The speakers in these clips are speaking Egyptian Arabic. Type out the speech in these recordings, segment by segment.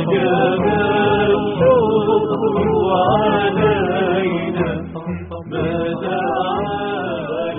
وجب الشكر علينا ما دعا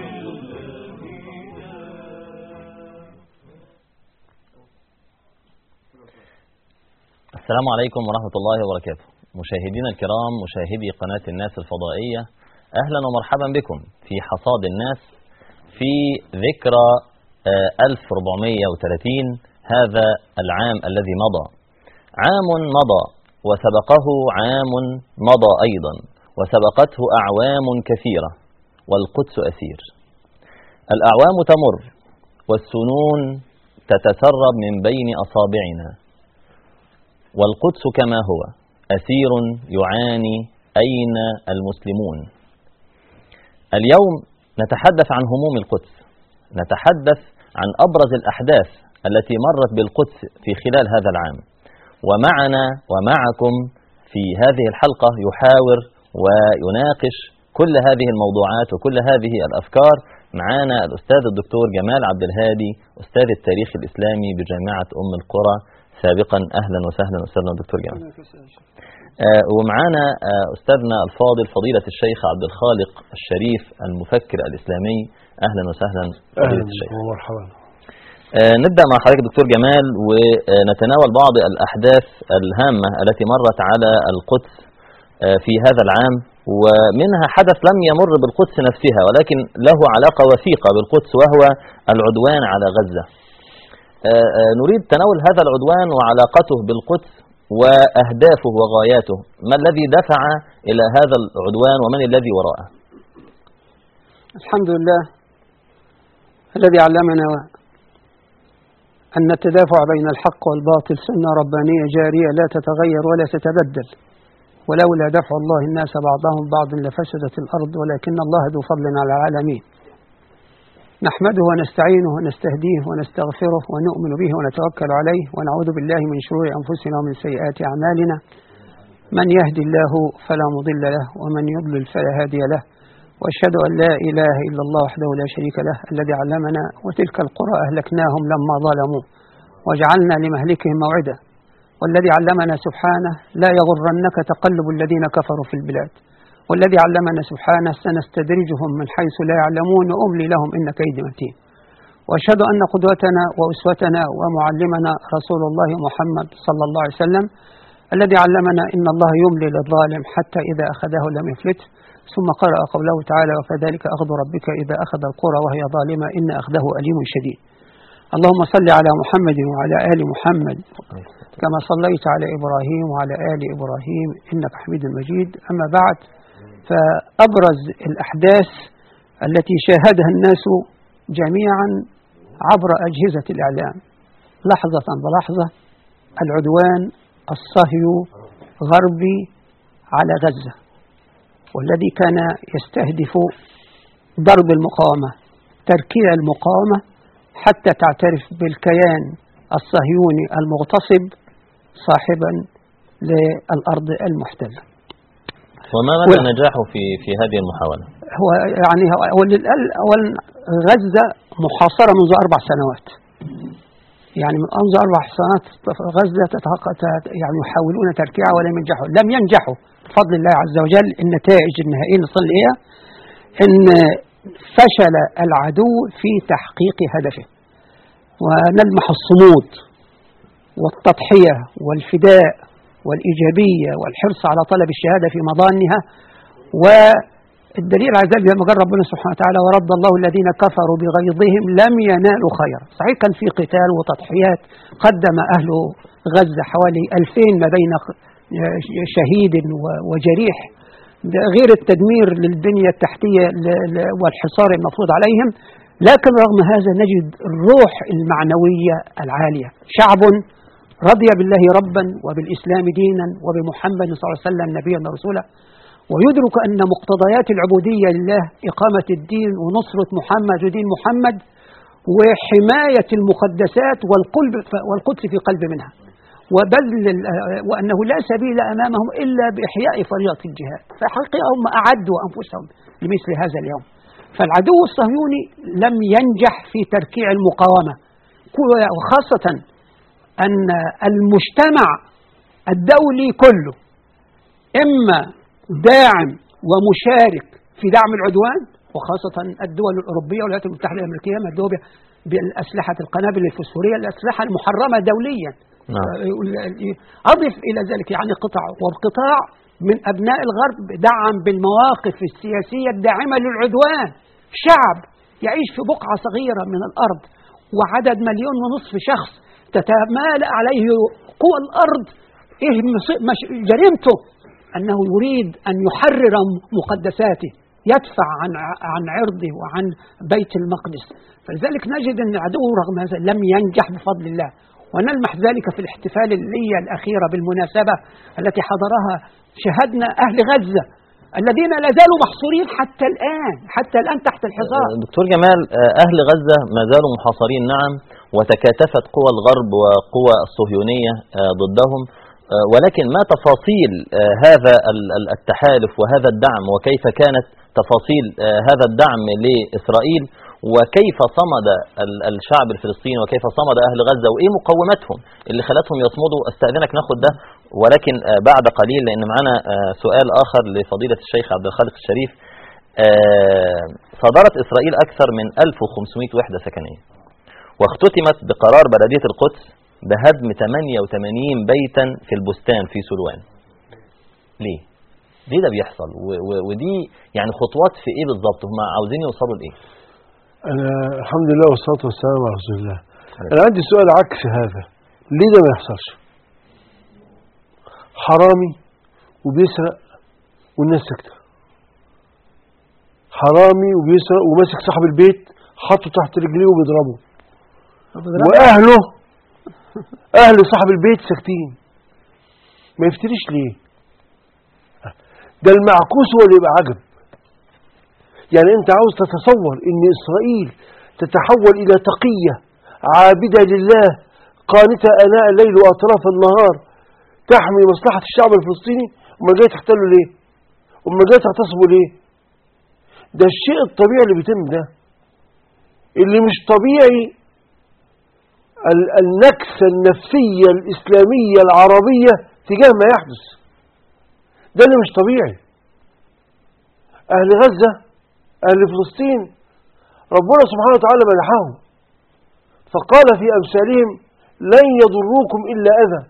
السلام عليكم ورحمة الله وبركاته مشاهدينا الكرام مشاهدي قناة الناس الفضائية أهلا ومرحبا بكم في حصاد الناس في ذكرى آه، 1430 هذا العام الذي مضى عام مضى وسبقه عام مضى أيضا وسبقته أعوام كثيرة والقدس أسير الأعوام تمر والسنون تتسرب من بين أصابعنا والقدس كما هو أسير يعاني أين المسلمون اليوم نتحدث عن هموم القدس نتحدث عن أبرز الأحداث التي مرت بالقدس في خلال هذا العام ومعنا ومعكم في هذه الحلقة يحاور ويناقش كل هذه الموضوعات وكل هذه الأفكار معنا الأستاذ الدكتور جمال عبد الهادي أستاذ التاريخ الإسلامي بجامعة أم القرى سابقا أهلا وسهلا أستاذنا الدكتور جمال آه ومعانا آه أستاذنا الفاضل فضيلة الشيخ عبد الخالق الشريف المفكر الإسلامي أهلا وسهلا فضيلة الشيخ ومرحبا آه نبدأ مع حضرتك دكتور جمال ونتناول بعض الأحداث الهامة التي مرت على القدس آه في هذا العام ومنها حدث لم يمر بالقدس نفسها ولكن له علاقة وثيقة بالقدس وهو العدوان على غزة آه آه نريد تناول هذا العدوان وعلاقته بالقدس وأهدافه وغاياته ما الذي دفع إلى هذا العدوان ومن الذي وراءه الحمد لله الذي علمنا أن التدافع بين الحق والباطل سنة ربانية جارية لا تتغير ولا تتبدل ولولا دفع الله الناس بعضهم بعض لفسدت الأرض ولكن الله ذو فضل على العالمين نحمده ونستعينه ونستهديه ونستغفره ونؤمن به ونتوكل عليه ونعوذ بالله من شرور أنفسنا ومن سيئات أعمالنا من يهدي الله فلا مضل له ومن يضلل فلا هادي له وأشهد أن لا إله إلا الله وحده لا شريك له الذي علمنا وتلك القرى أهلكناهم لما ظلموا وجعلنا لمهلكهم موعدا والذي علمنا سبحانه لا يغرنك تقلب الذين كفروا في البلاد والذي علمنا سبحانه سنستدرجهم من حيث لا يعلمون وأملي لهم إن كيدي متين وأشهد أن قدوتنا وأسوتنا ومعلمنا رسول الله محمد صلى الله عليه وسلم الذي علمنا إن الله يملي للظالم حتى إذا أخذه لم يفلته ثم قرأ قوله تعالى وكذلك أخذ ربك إذا أخذ القرى وهي ظالمة إن أخذه أليم شديد اللهم صل على محمد وعلى آل محمد كما صليت على إبراهيم وعلى آل إبراهيم إنك حميد مجيد أما بعد فأبرز الأحداث التي شاهدها الناس جميعا عبر أجهزة الإعلام لحظة بلحظة العدوان الصهيو غربي على غزة والذي كان يستهدف ضرب المقاومة تركيع المقاومة حتى تعترف بالكيان الصهيوني المغتصب صاحبا للأرض المحتلة وما مدى نجاحه في في هذه المحاولة؟ هو يعني أولا غزة محاصرة منذ أربع سنوات يعني من منذ أربع سنوات غزة يعني يحاولون تركيعها ولم ينجحوا لم ينجحوا بفضل الله عز وجل النتائج النهائية نصل إليها إن فشل العدو في تحقيق هدفه ونلمح الصمود والتضحية والفداء والإيجابية والحرص على طلب الشهادة في مظانها والدليل على ذلك لما قال ربنا سبحانه وتعالى ورد الله الذين كفروا بغيظهم لم ينالوا خيرا صحيح كان في قتال وتضحيات قدم أهل غزة حوالي ألفين ما بين شهيد وجريح غير التدمير للبنية التحتية والحصار المفروض عليهم لكن رغم هذا نجد الروح المعنوية العالية شعب رضي بالله ربا وبالإسلام دينا وبمحمد صلى الله عليه وسلم نبيا ورسولا ويدرك أن مقتضيات العبودية لله إقامة الدين ونصرة محمد ودين محمد وحماية المقدسات والقلب والقدس في قلب منها وبذل وأنه لا سبيل أمامهم إلا بإحياء فريضة الجهاد فحقيقة هم أعدوا أنفسهم لمثل هذا اليوم فالعدو الصهيوني لم ينجح في تركيع المقاومة وخاصة أن المجتمع الدولي كله إما داعم ومشارك في دعم العدوان وخاصة الدول الأوروبية والولايات المتحدة الأمريكية مدعوة بالأسلحة القنابل الفسفورية الأسلحة المحرمة دوليا نعم. أضف إلى ذلك يعني قطاع والقطاع من أبناء الغرب دعم بالمواقف السياسية الداعمة للعدوان شعب يعيش في بقعة صغيرة من الأرض وعدد مليون ونصف شخص تتمالأ عليه قوى الأرض إيه مص- مش- جريمته أنه يريد أن يحرر مقدساته يدفع عن عن عرضه وعن بيت المقدس فلذلك نجد أن العدو رغم هذا لم ينجح بفضل الله ونلمح ذلك في الاحتفال الليلة الأخيرة بالمناسبة التي حضرها شهدنا أهل غزة الذين لا زالوا محصورين حتى الآن حتى الآن تحت الحصار دكتور جمال آه، أهل غزة ما زالوا محاصرين نعم وتكاتفت قوى الغرب وقوى الصهيونية آه، ضدهم آه، ولكن ما تفاصيل آه، هذا ال- ال- التحالف وهذا الدعم وكيف كانت تفاصيل آه، هذا الدعم لإسرائيل وكيف صمد ال- الشعب الفلسطيني وكيف صمد أهل غزة وإيه مقوماتهم اللي خلتهم يصمدوا استأذنك ناخد ده ولكن آه، بعد قليل لأن معنا آه، سؤال آخر لفضيلة الشيخ عبد الخالق الشريف آه، صدرت إسرائيل أكثر من 1500 وحدة سكنية واختتمت بقرار بلدية القدس بهدم 88 بيتا في البستان في سلوان ليه؟ ليه ده بيحصل و- و- ودي يعني خطوات في ايه بالظبط هم عاوزين يوصلوا لايه أنا الحمد لله والصلاة والسلام على رسول الله أنا عندي سؤال عكس هذا ليه ده ما يحصلش حرامي وبيسرق والناس ساكتة حرامي وبيسرق وماسك صاحب البيت حاطه تحت رجليه وبيضربه وأهله أهل صاحب البيت ساكتين ما يفتريش ليه ده المعكوس هو اللي يبقى عجب يعني انت عاوز تتصور ان اسرائيل تتحول الى تقية عابدة لله قانتة اناء الليل واطراف النهار تحمي مصلحة الشعب الفلسطيني وما جاي تحتله ليه وما جاي تغتصبه ليه ده الشيء الطبيعي اللي بيتم ده اللي مش طبيعي ال- النكسة النفسية الإسلامية العربية تجاه ما يحدث ده اللي مش طبيعي أهل غزة أهل فلسطين ربنا سبحانه وتعالى مدحهم فقال في أمثالهم لن يضروكم إلا أذى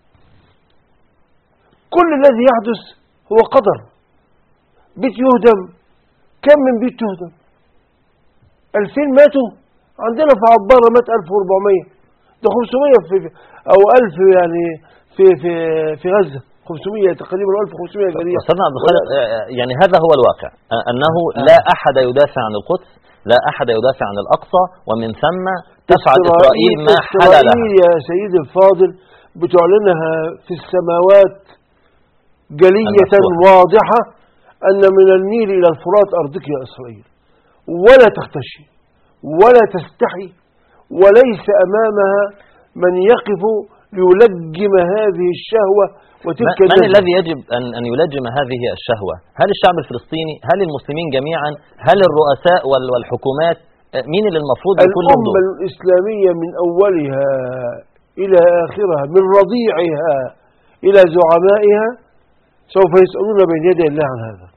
كل الذي يحدث هو قدر بيت يهدم كم من بيت تهدم ألفين ماتوا عندنا في عبارة مات 1400 ده 500 في أو 1000 يعني في في في غزة 500 تقريبا 1500 جريح استاذنا عبد الخالق آه، يعني هذا هو الواقع آه، انه لا احد يدافع عن القدس لا احد يدافع عن الاقصى ومن ثم تفعل اسرائيل ما حل إسرائيل لها يا سيدي الفاضل بتعلنها في السماوات جلية المفتوحة. واضحة أن من النيل إلى الفرات أرضك يا إسرائيل ولا تختشي ولا تستحي وليس أمامها من يقف ليلجم هذه الشهوة وتلك من النزوة. الذي يجب أن أن يلجم هذه الشهوة؟ هل الشعب الفلسطيني؟ هل المسلمين جميعا؟ هل الرؤساء وال- والحكومات؟ آه، مين اللي المفروض يكون له الأمة دور؟ الإسلامية من أولها إلى آخرها من رضيعها إلى زعمائها سوف يسألون بين يدي الله عن هذا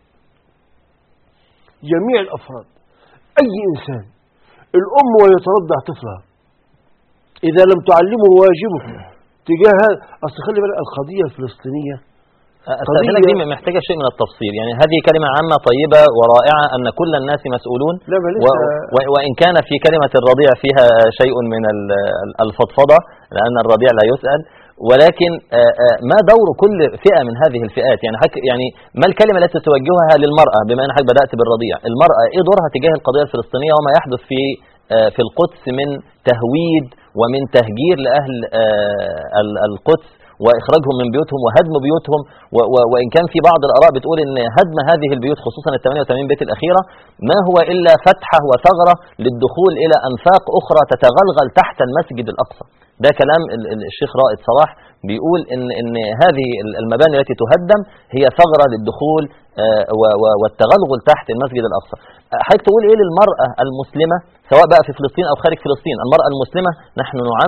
جميع الأفراد أي إنسان الأم ويترضع طفلها إذا لم تعلمه واجبه تجاه هذا أصل خلي بالك القضية الفلسطينية استاذنك دي محتاجه شيء من التفصيل يعني هذه كلمه عامه طيبه ورائعه ان كل الناس مسؤولون لا ما و لسه و وان كان في كلمه الرضيع فيها شيء من ال- ال- الفضفضه لان الرضيع لا يسال ولكن آه، آه، ما دور كل فئه من هذه الفئات يعني حك يعني ما الكلمه التي توجهها للمراه بما ان حضرتك بدات بالرضيع المراه ايه دورها تجاه القضيه الفلسطينيه وما يحدث في آه، في القدس من تهويد ومن تهجير لاهل آه، ال- القدس واخراجهم من بيوتهم وهدم بيوتهم و و وان كان في بعض الاراء بتقول ان هدم هذه البيوت خصوصا ال 88 بيت الاخيره ما هو الا فتحه وثغره للدخول الى انفاق اخرى تتغلغل تحت المسجد الاقصى. ده كلام ال- ال- الشيخ رائد صلاح بيقول ان ان هذه ال- المباني التي تهدم هي ثغره للدخول آه، و- و- والتغلغل تحت المسجد الاقصى. آه، حضرتك تقول ايه للمراه المسلمه سواء بقى في فلسطين او خارج فلسطين، المراه المسلمه نحن نعمم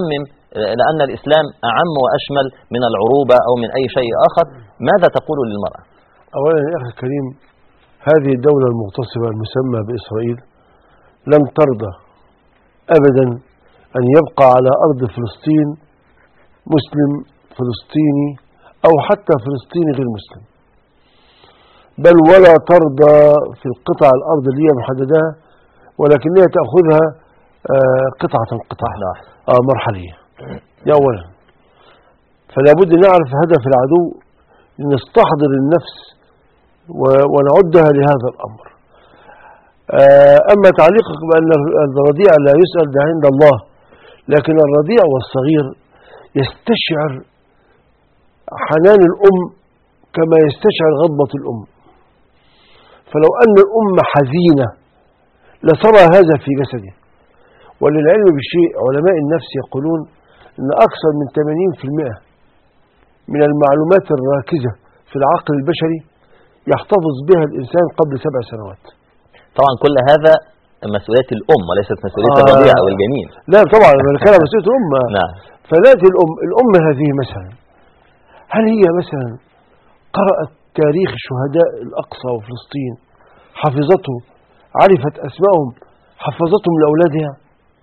لأن الإسلام أعم وأشمل من العروبة أو من أي شيء آخر ماذا تقول للمرأة أولا يا أخي الكريم هذه الدولة المغتصبة المسمى بإسرائيل لن ترضى أبدا أن يبقى على أرض فلسطين مسلم فلسطيني أو حتى فلسطيني غير مسلم بل ولا ترضى في القطع الأرض اللي هي محددها ولكنها تأخذها آه، قطعة قطعة واحدة واحدة. آه مرحلية دي أولا فلا بد نعرف هدف العدو نستحضر النفس و- ونعدها لهذا الأمر آه، أما تعليقك بأن الرضيع لا يسأل ده عند الله لكن الرضيع والصغير يستشعر حنان الأم كما يستشعر غضبة الأم فلو أن الأم حزينة لترى هذا في جسده وللعلم بالشيء علماء النفس يقولون أن أكثر من 80% من المعلومات الراكزة في العقل البشري يحتفظ بها الإنسان قبل سبع سنوات طبعا كل هذا مسؤولية الأم وليست مسؤولية آه. الرضيع أو الجنين لا طبعا أنا بتكلم عن مسؤولية الأم نعم فنأتي الأم الأم هذه مثلا هل هي مثلا قرأت تاريخ شهداء الأقصى وفلسطين حفظته عرفت أسمائهم حفظتهم لأولادها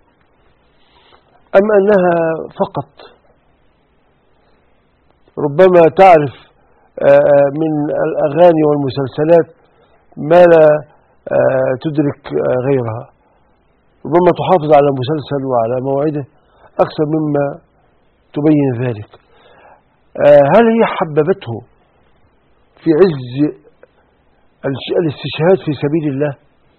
أم أنها فقط ربما تعرف آه، آه، من الأغاني والمسلسلات ما لا آه، تدرك آه، غيرها ربما تحافظ على مسلسل وعلى موعده أكثر مما تبين ذلك آه، هل هي حببته في عز الش- الاستشهاد في سبيل الله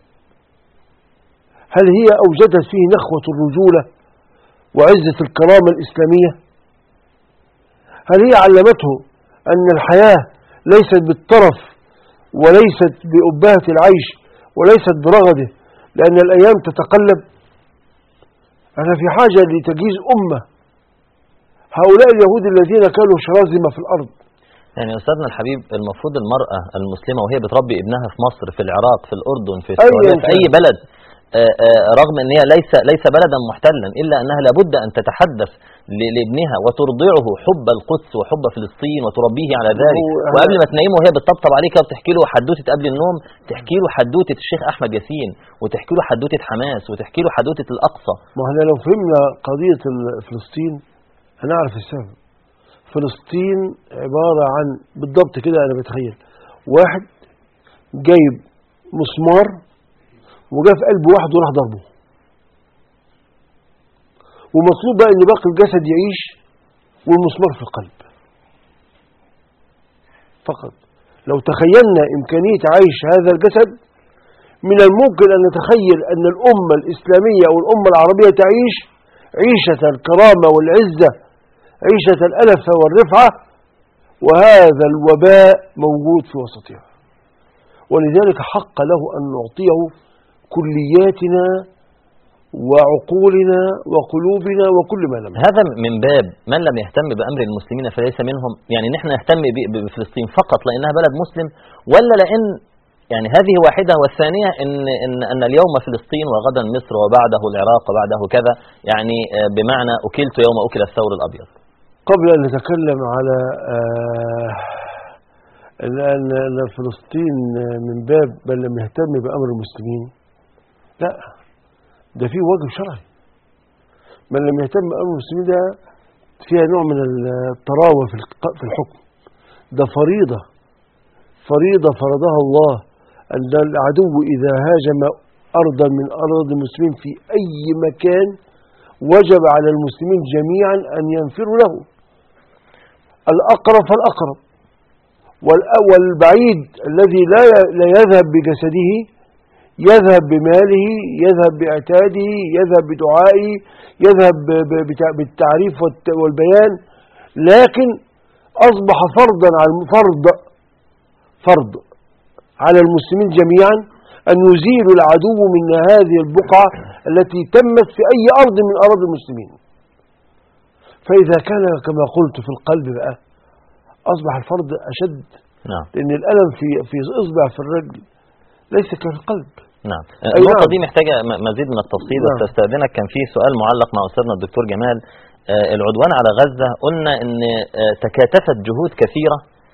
هل هي أوجدت فيه نخوة الرجولة وعزة الكرامة الإسلامية هل هي علمته أن الحياة ليست بالطرف وليست بأبهة العيش وليست برغده لأن الأيام تتقلب أنا في حاجة لتجهيز أمة هؤلاء اليهود الذين كانوا شرازمة في الأرض يعني أستاذنا الحبيب المفروض المرأة المسلمة وهي بتربي ابنها في مصر في العراق في الأردن في أيا السعودية في أي كان. بلد آه، آه، رغم أن هي ليس ليس بلدا محتلا إلا أنها لابد أن تتحدث ل- لابنها وترضعه حب القدس وحب فلسطين وتربيه على ذلك هو- وقبل ما تنيمه وهي بتطبطب عليه كده وتحكي له حدوته قبل النوم تحكي له حدوته الشيخ أحمد ياسين وتحكي له حدوته حماس وتحكي له حدوته الأقصى ما احنا لو فهمنا قضية ال- فلسطين هنعرف السبب فلسطين عبارة عن بالضبط كده أنا بتخيل واحد جايب مسمار وجا في قلب واحد وراح ضربه ومطلوب بقى ان باقي الجسد يعيش والمسمار في القلب فقط لو تخيلنا إمكانية عيش هذا الجسد من الممكن أن نتخيل أن الأمة الإسلامية أو الأمة العربية تعيش عيشة الكرامة والعزة عيشة الألفة والرفعة وهذا الوباء موجود في وسطها ولذلك حق له أن نعطيه كلياتنا وعقولنا وقلوبنا وكل ما لم هذا من باب من لم يهتم بأمر المسلمين فليس منهم يعني نحن نهتم ب- ب- بفلسطين فقط لأنها بلد مسلم ولا لأن يعني هذه واحدة والثانية إن, إن, أن اليوم فلسطين وغدا مصر وبعده العراق وبعده كذا يعني آه، بمعنى أكلت يوم أكل الثور الأبيض قبل أن نتكلم على آه، أن أن أن فلسطين من باب من لم يهتم بأمر المسلمين لا ده فيه واجب شرعي من لم يهتم بأمر المسلمين ده فيها نوع من الطراوة في الق- في الحكم ده فريضة فريضة فرضها الله أن العدو إذا هاجم أرضا من أراضي المسلمين في أي مكان وجب على المسلمين جميعا أن ينفروا له الأقرب فالأقرب والأ- والبعيد الذي لا ي- لا يذهب بجسده يذهب بماله يذهب بعتاده يذهب بدعائه يذهب ب- ب- بتع- بالتعريف والت- والبيان لكن أصبح فرضا على الم- فرض فرض على المسلمين جميعا أن يزيلوا العدو من هذه البقعة التي تمت في أي أرض من أراضي المسلمين فإذا كان كما قلت في القلب بقى أصبح الفرض أشد نعم لأن الألم في في إصبع في الرجل ليس كالقلب نعم أي النقطة نعم. دي محتاجة م- مزيد من التفصيل نعم. بس استاذنك كان في سؤال معلق مع أستاذنا الدكتور جمال آه، العدوان على غزة قلنا ان آه، تكاتفت جهود كثيرة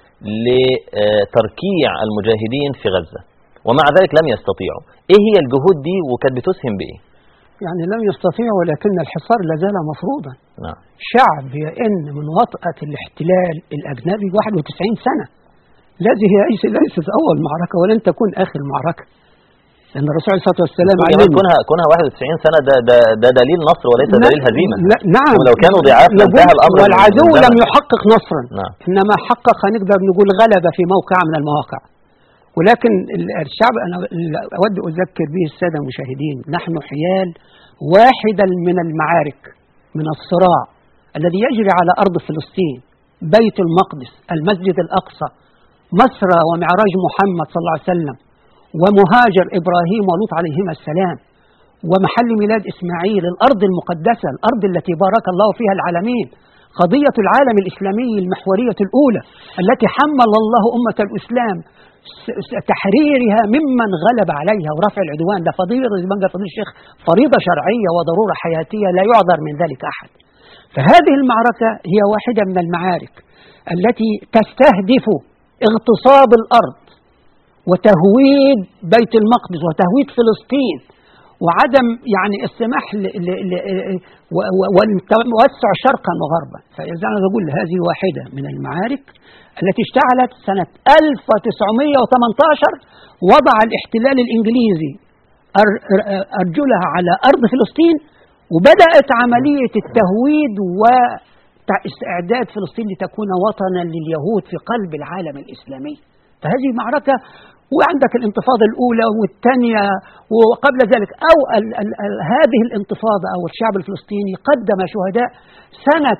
لتركيع المجاهدين في غزة ومع ذلك لم يستطيعوا ايه هي الجهود دي وكانت بتسهم بايه يعني لم يستطيع ولكن الحصار لا زال مفروضا نعم شعب يئن من وطأة الاحتلال الأجنبي 91 سنة الذي هي ليس- ليست أول معركة ولن تكون آخر معركة لأن الرسول عليه الصلاة والسلام كمان علمنا كونها كونها 91 سنة ده ده, ده دليل نصر وليس لا- دليل هزيمة لا نعم ولو كانوا ضعاف نقول لانتهى الامر من- والعدو من زمن. لم يحقق نصرا نعم إنما حقق نقدر نقول غلبة في موقع من المواقع ولكن ال- الشعب أنا ال- أود أذكر به السادة المشاهدين نحن حيال واحدا من المعارك من الصراع الذي يجري على أرض فلسطين بيت المقدس المسجد الأقصى مصر ومعراج محمد صلى الله عليه وسلم ومهاجر إبراهيم ولوط عليهما السلام ومحل ميلاد إسماعيل الأرض المقدسة الأرض التي بارك الله فيها العالمين قضية العالم الإسلامي المحورية الأولى التي حمل الله أمة الإسلام س- س- تحريرها ممن غلب عليها ورفع العدوان ده فضيلة زي ما قال فضيلة الشيخ فريضة شرعية وضرورة حياتية لا يعذر من ذلك أحد فهذه المعركة هي واحدة من المعارك التي تستهدف اغتصاب الأرض وتهويد بيت المقدس وتهويد فلسطين وعدم يعني السماح ل- ل- ل- و- و- والتوسع شرقا وغربا فإذا أنا بقول هذه واحدة من المعارك التي اشتعلت سنة 1918 وضع الاحتلال الإنجليزي أر- أر- أرجلها على أرض فلسطين وبدأت عملية التهويد واستعداد فلسطين لتكون وطنا لليهود في قلب العالم الإسلامي فهذه معركة وعندك الانتفاضة الأولى والثانية وقبل ذلك أو ال ال ال هذه الانتفاضة أو الشعب الفلسطيني قدم شهداء سنة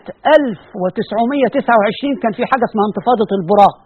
1929 كان في حاجة اسمها انتفاضة البراق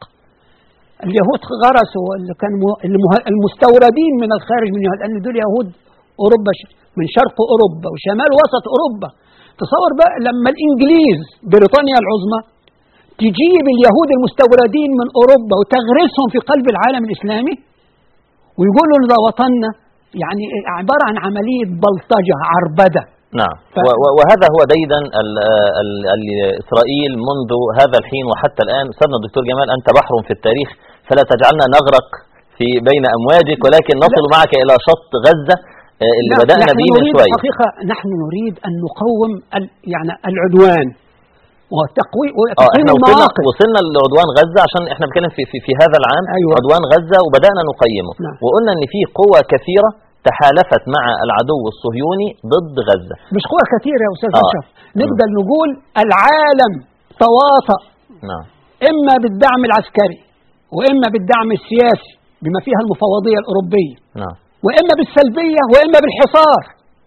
اليهود غرسوا اللي كانوا مه- المه- المستوردين من الخارج من اليهود لأن دول يهود أوروبا ش- من شرق أوروبا وشمال وسط أوروبا تصور بقى لما الإنجليز بريطانيا العظمى تجيب اليهود المستوردين من أوروبا وتغرسهم في قلب العالم الإسلامي ويقولوا إن ده وطننا يعني عبارة عن عملية بلطجة عربدة نعم ف- و- و- وهذا هو ديدا ال- ال- ال- إسرائيل منذ هذا الحين وحتى الآن أستاذنا الدكتور جمال أنت بحر في التاريخ فلا تجعلنا نغرق في بين أمواجك ولكن نصل معك إلى شط غزة آه، اللي لا، بدأنا نحن به من نريد شوية حقيقة نحن نريد أن نقوم ال- يعني العدوان وتقوي اه وتقويم احنا وصلنا المواقف وصلنا لعدوان غزه عشان احنا بنتكلم في, في في هذا العام أيوة. عدوان غزه وبدانا نقيمه نعم. وقلنا ان في قوى كثيره تحالفت مع العدو الصهيوني ضد غزه مش قوة كثيرة يا أستاذ آه. أشرف نقدر نقول العالم تواطأ نعم إما بالدعم العسكري وإما بالدعم السياسي بما فيها المفوضية الأوروبية نعم وإما بالسلبية وإما بالحصار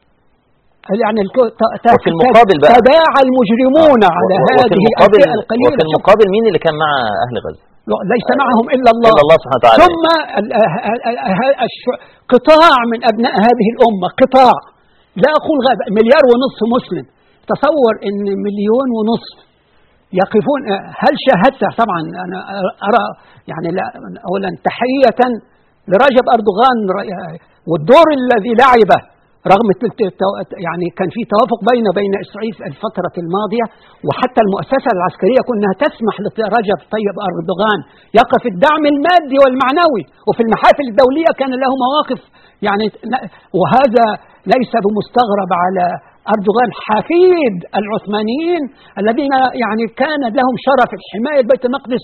يعني الك- ت- ت- وفي المقابل بقى- تداعى المجرمون على و- وفي هذه المقابل الفئة القليلة وفي المقابل مين اللي كان مع اهل غزه؟ ليس معهم إلا الله الا الله سبحانه وتعالى ثم ال- ال- ال- ال- الش- قطاع من أبناء هذه الأمة قطاع لا أقول غاب مليار ونصف مسلم تصور أن مليون ونصف يقفون هل شاهدت طبعا أنا أرى يعني لا أولا تحية لرجب أردوغان ر- والدور الذي لعبه رغم الت- الت- يعني كان في توافق بين بين اسرائيل في الفتره الماضيه وحتى المؤسسه العسكريه كانها تسمح لرجب طيب اردوغان يقف الدعم المادي والمعنوي وفي المحافل الدوليه كان له مواقف يعني ن- وهذا ليس بمستغرب على اردوغان حفيد العثمانيين الذين يعني كان لهم شرف حمايه بيت المقدس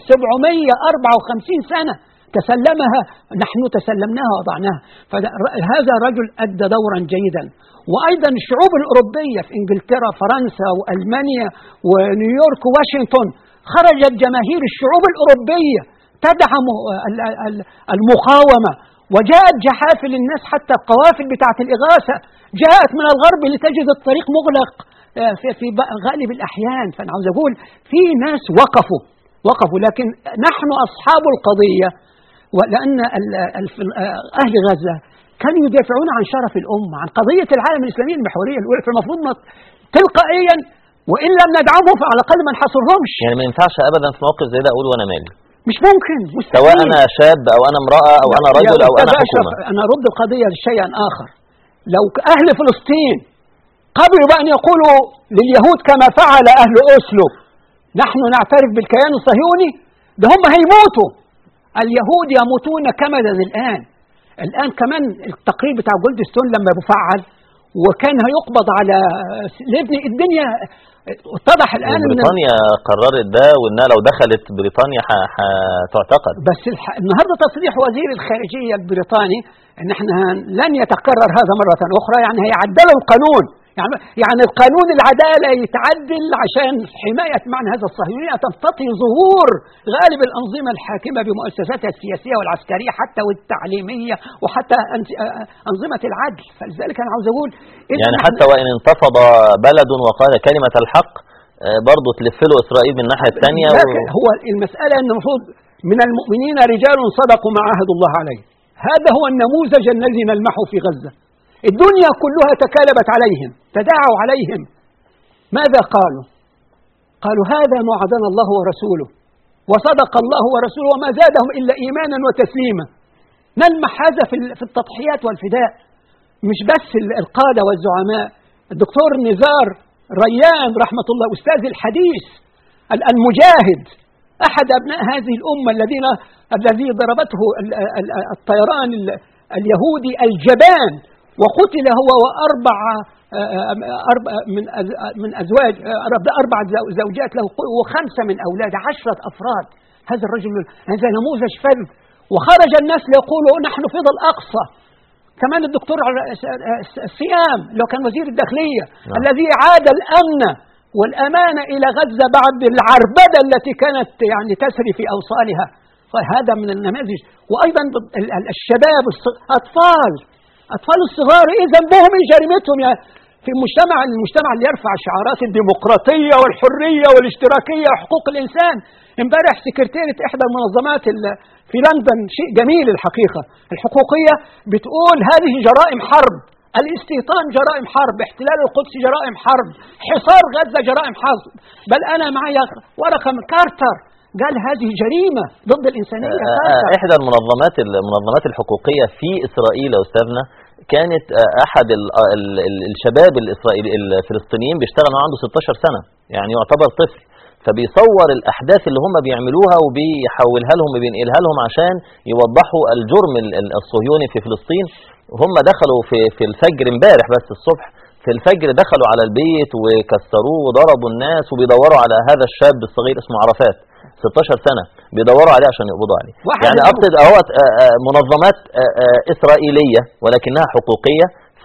754 سنه تسلمها نحن تسلمناها وضعناها فهذا رجل أدى دورا جيدا وأيضا الشعوب الأوروبية في إنجلترا فرنسا وألمانيا ونيويورك وواشنطن خرجت جماهير الشعوب الأوروبية تدعم ال- ال- المقاومة وجاءت جحافل الناس حتى القوافل بتاعة الإغاثة جاءت من الغرب لتجد الطريق مغلق آه، في في ب- غالب الأحيان فأنا عاوز أقول في ناس وقفوا وقفوا لكن نحن أصحاب القضية ولأن ال- ال- أهل غزة كانوا يدافعون عن شرف الأمة عن قضية العالم الإسلامي المحورية الأولى فالمفروض نط- تلقائيا وإن لم ندعمهم فعلى الأقل ما نحاصرهمش يعني ما ينفعش ابدا في موقف زي ده اقول وانا مالي مش ممكن مستحيل سواء انا شاب او انا امراه او انا يا رجل او أستاذ انا أشرف، حكومه أنا أرد القضية لشيئا آخر لو أهل فلسطين قبلوا بأن يقولوا لليهود كما فعل أهل أوسلو نحن نعترف بالكيان الصهيوني ده هم هيموتوا اليهود يموتون كمدا الآن الآن كمان التقرير بتاع جولدستون لما بفعل وكان هيقبض على لابني الدنيا اتضح الآن إن بريطانيا قررت ده وانها لو دخلت بريطانيا ح- هتعتقل بس الح... النهارده تصريح وزير الخارجيه البريطاني ان احنا لن يتكرر هذا مره اخرى يعني هيعدلوا القانون يعني يعني القانون العداله يتعدل عشان حمايه معنى هذا الصهيونيه تستطيع ظهور غالب الانظمه الحاكمه بمؤسساتها السياسيه والعسكريه حتى والتعليميه وحتى أنز- انظمه العدل فلذلك انا عاوز اقول إن يعني إحنا- حتى وان انتفض بلد وقال كلمه الحق آه، برضه تلف له اسرائيل من الناحيه الثانيه لكن هو المسألة أن المفروض من المؤمنين رجال صدقوا ما عاهدوا الله عليه هذا هو النموذج الذي نلمحه في غزة الدنيا كلها تكالبت عليهم تداعوا عليهم ماذا قالوا قالوا هذا ما وعدنا الله ورسوله وصدق الله ورسوله وما زادهم إلا إيمانا وتسليما نلمح هذا في ال- في التضحيات والفداء مش بس ال- القادة والزعماء الدكتور نزار ريان رحمة الله أستاذ الحديث ال- المجاهد أحد أبناء هذه الأمة الذين الذي ضربته ال- ال- الطيران ال- اليهودي الجبان وقتل هو وأربع أربع من أز- من أزواج أربع زو- زوجات له وخمسة من أولاده عشرة أفراد هذا الرجل هذا نموذج فرد وخرج الناس ليقولوا نحن في الأقصى كمان الدكتور الصيام لو كان وزير الداخلية نعم. الذي عاد الأمن والأمانة إلى غزة بعد العربدة التي كانت يعني تسري في أوصالها فهذا من النماذج وأيضا ال- ال- الشباب الص- أطفال أطفال الصغار إيه ذنبهم إيه جريمتهم يا في المجتمع المجتمع اللي يرفع شعارات الديمقراطية والحرية والاشتراكية وحقوق الإنسان امبارح سكرتيرة إحدى المنظمات ال- في لندن شيء جميل الحقيقة الحقوقية بتقول هذه جرائم حرب الاستيطان جرائم حرب احتلال القدس جرائم حرب حصار غزة جرائم حرب بل أنا معي ورقة من كارتر قال هذه جريمة ضد الإنسانية آه، آه، كارتر احدى المنظمات المنظمات الحقوقيه في اسرائيل يا استاذنا كانت آه، احد ال- ال- ال- الشباب الاسرائيلي الفلسطينيين بيشتغل وهو عنده 16 سنه يعني يعتبر طفل فبيصور الاحداث اللي هم بيعملوها وبيحولها لهم وبينقلها لهم عشان يوضحوا الجرم ال- ال- الصهيوني في فلسطين هم دخلوا في في الفجر امبارح بس الصبح في الفجر دخلوا على البيت وكسروه وضربوا الناس وبيدوروا على هذا الشاب الصغير اسمه عرفات 16 سنة بيدوروا عليه عشان يقبضوا عليه واحد يعني منهم- اقصد اهوت آه، آه، منظمات آه، آه، اسرائيليه ولكنها حقوقيه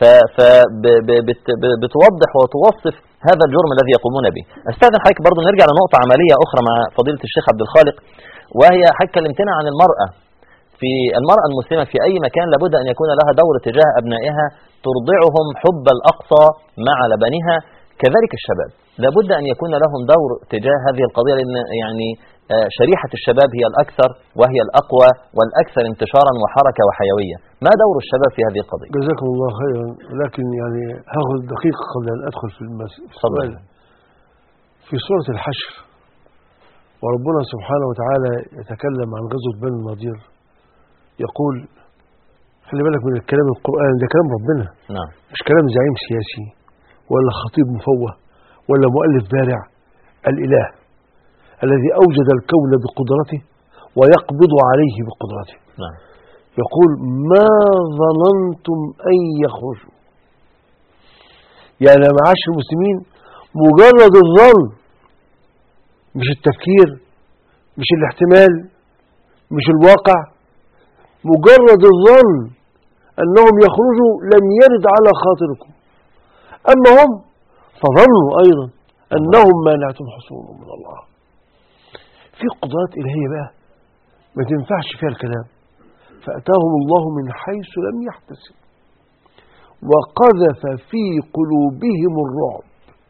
فبتوضح وتوصف هذا الجرم الذي يقومون به استاذن حضرتك برضه نرجع لنقطه عمليه اخرى مع فضيله الشيخ عبد الخالق وهي حضرتك كلمتنا عن المراه في المرأة المسلمة في أي مكان لابد أن يكون لها دور تجاه أبنائها ترضعهم حب الأقصى مع لبنها كذلك الشباب لابد أن يكون لهم دور تجاه هذه القضية لأن يعني آه، شريحة الشباب هي الأكثر وهي الأقوى والأكثر انتشارا وحركة وحيوية ما دور الشباب في هذه القضية جزاكم الله خيرا لكن يعني هاخذ دقيقة قبل أن أدخل في المس- في تفضل. السؤال في سورة الحشر وربنا سبحانه وتعالى يتكلم عن غزوة بني النضير يقول خلي بالك من الكلام القرآن ده كلام ربنا نعم مش كلام زعيم سياسي ولا خطيب مفوه ولا مؤلف بارع الإله الذي أوجد الكون بقدرته ويقبض عليه بقدرته نعم يقول ما ظننتم أن يخرجوا يعني يا معاشر المسلمين مجرد الظن مش التفكير مش الاحتمال مش الواقع مجرد الظن أنهم يخرجوا لم يرد على خاطركم أما هم فظنوا أيضا أنهم مانعتم حصولهم من الله في قدرات إلهية بقى ما تنفعش فيها الكلام فأتاهم الله من حيث لم يحتسب وقذف في قلوبهم الرعب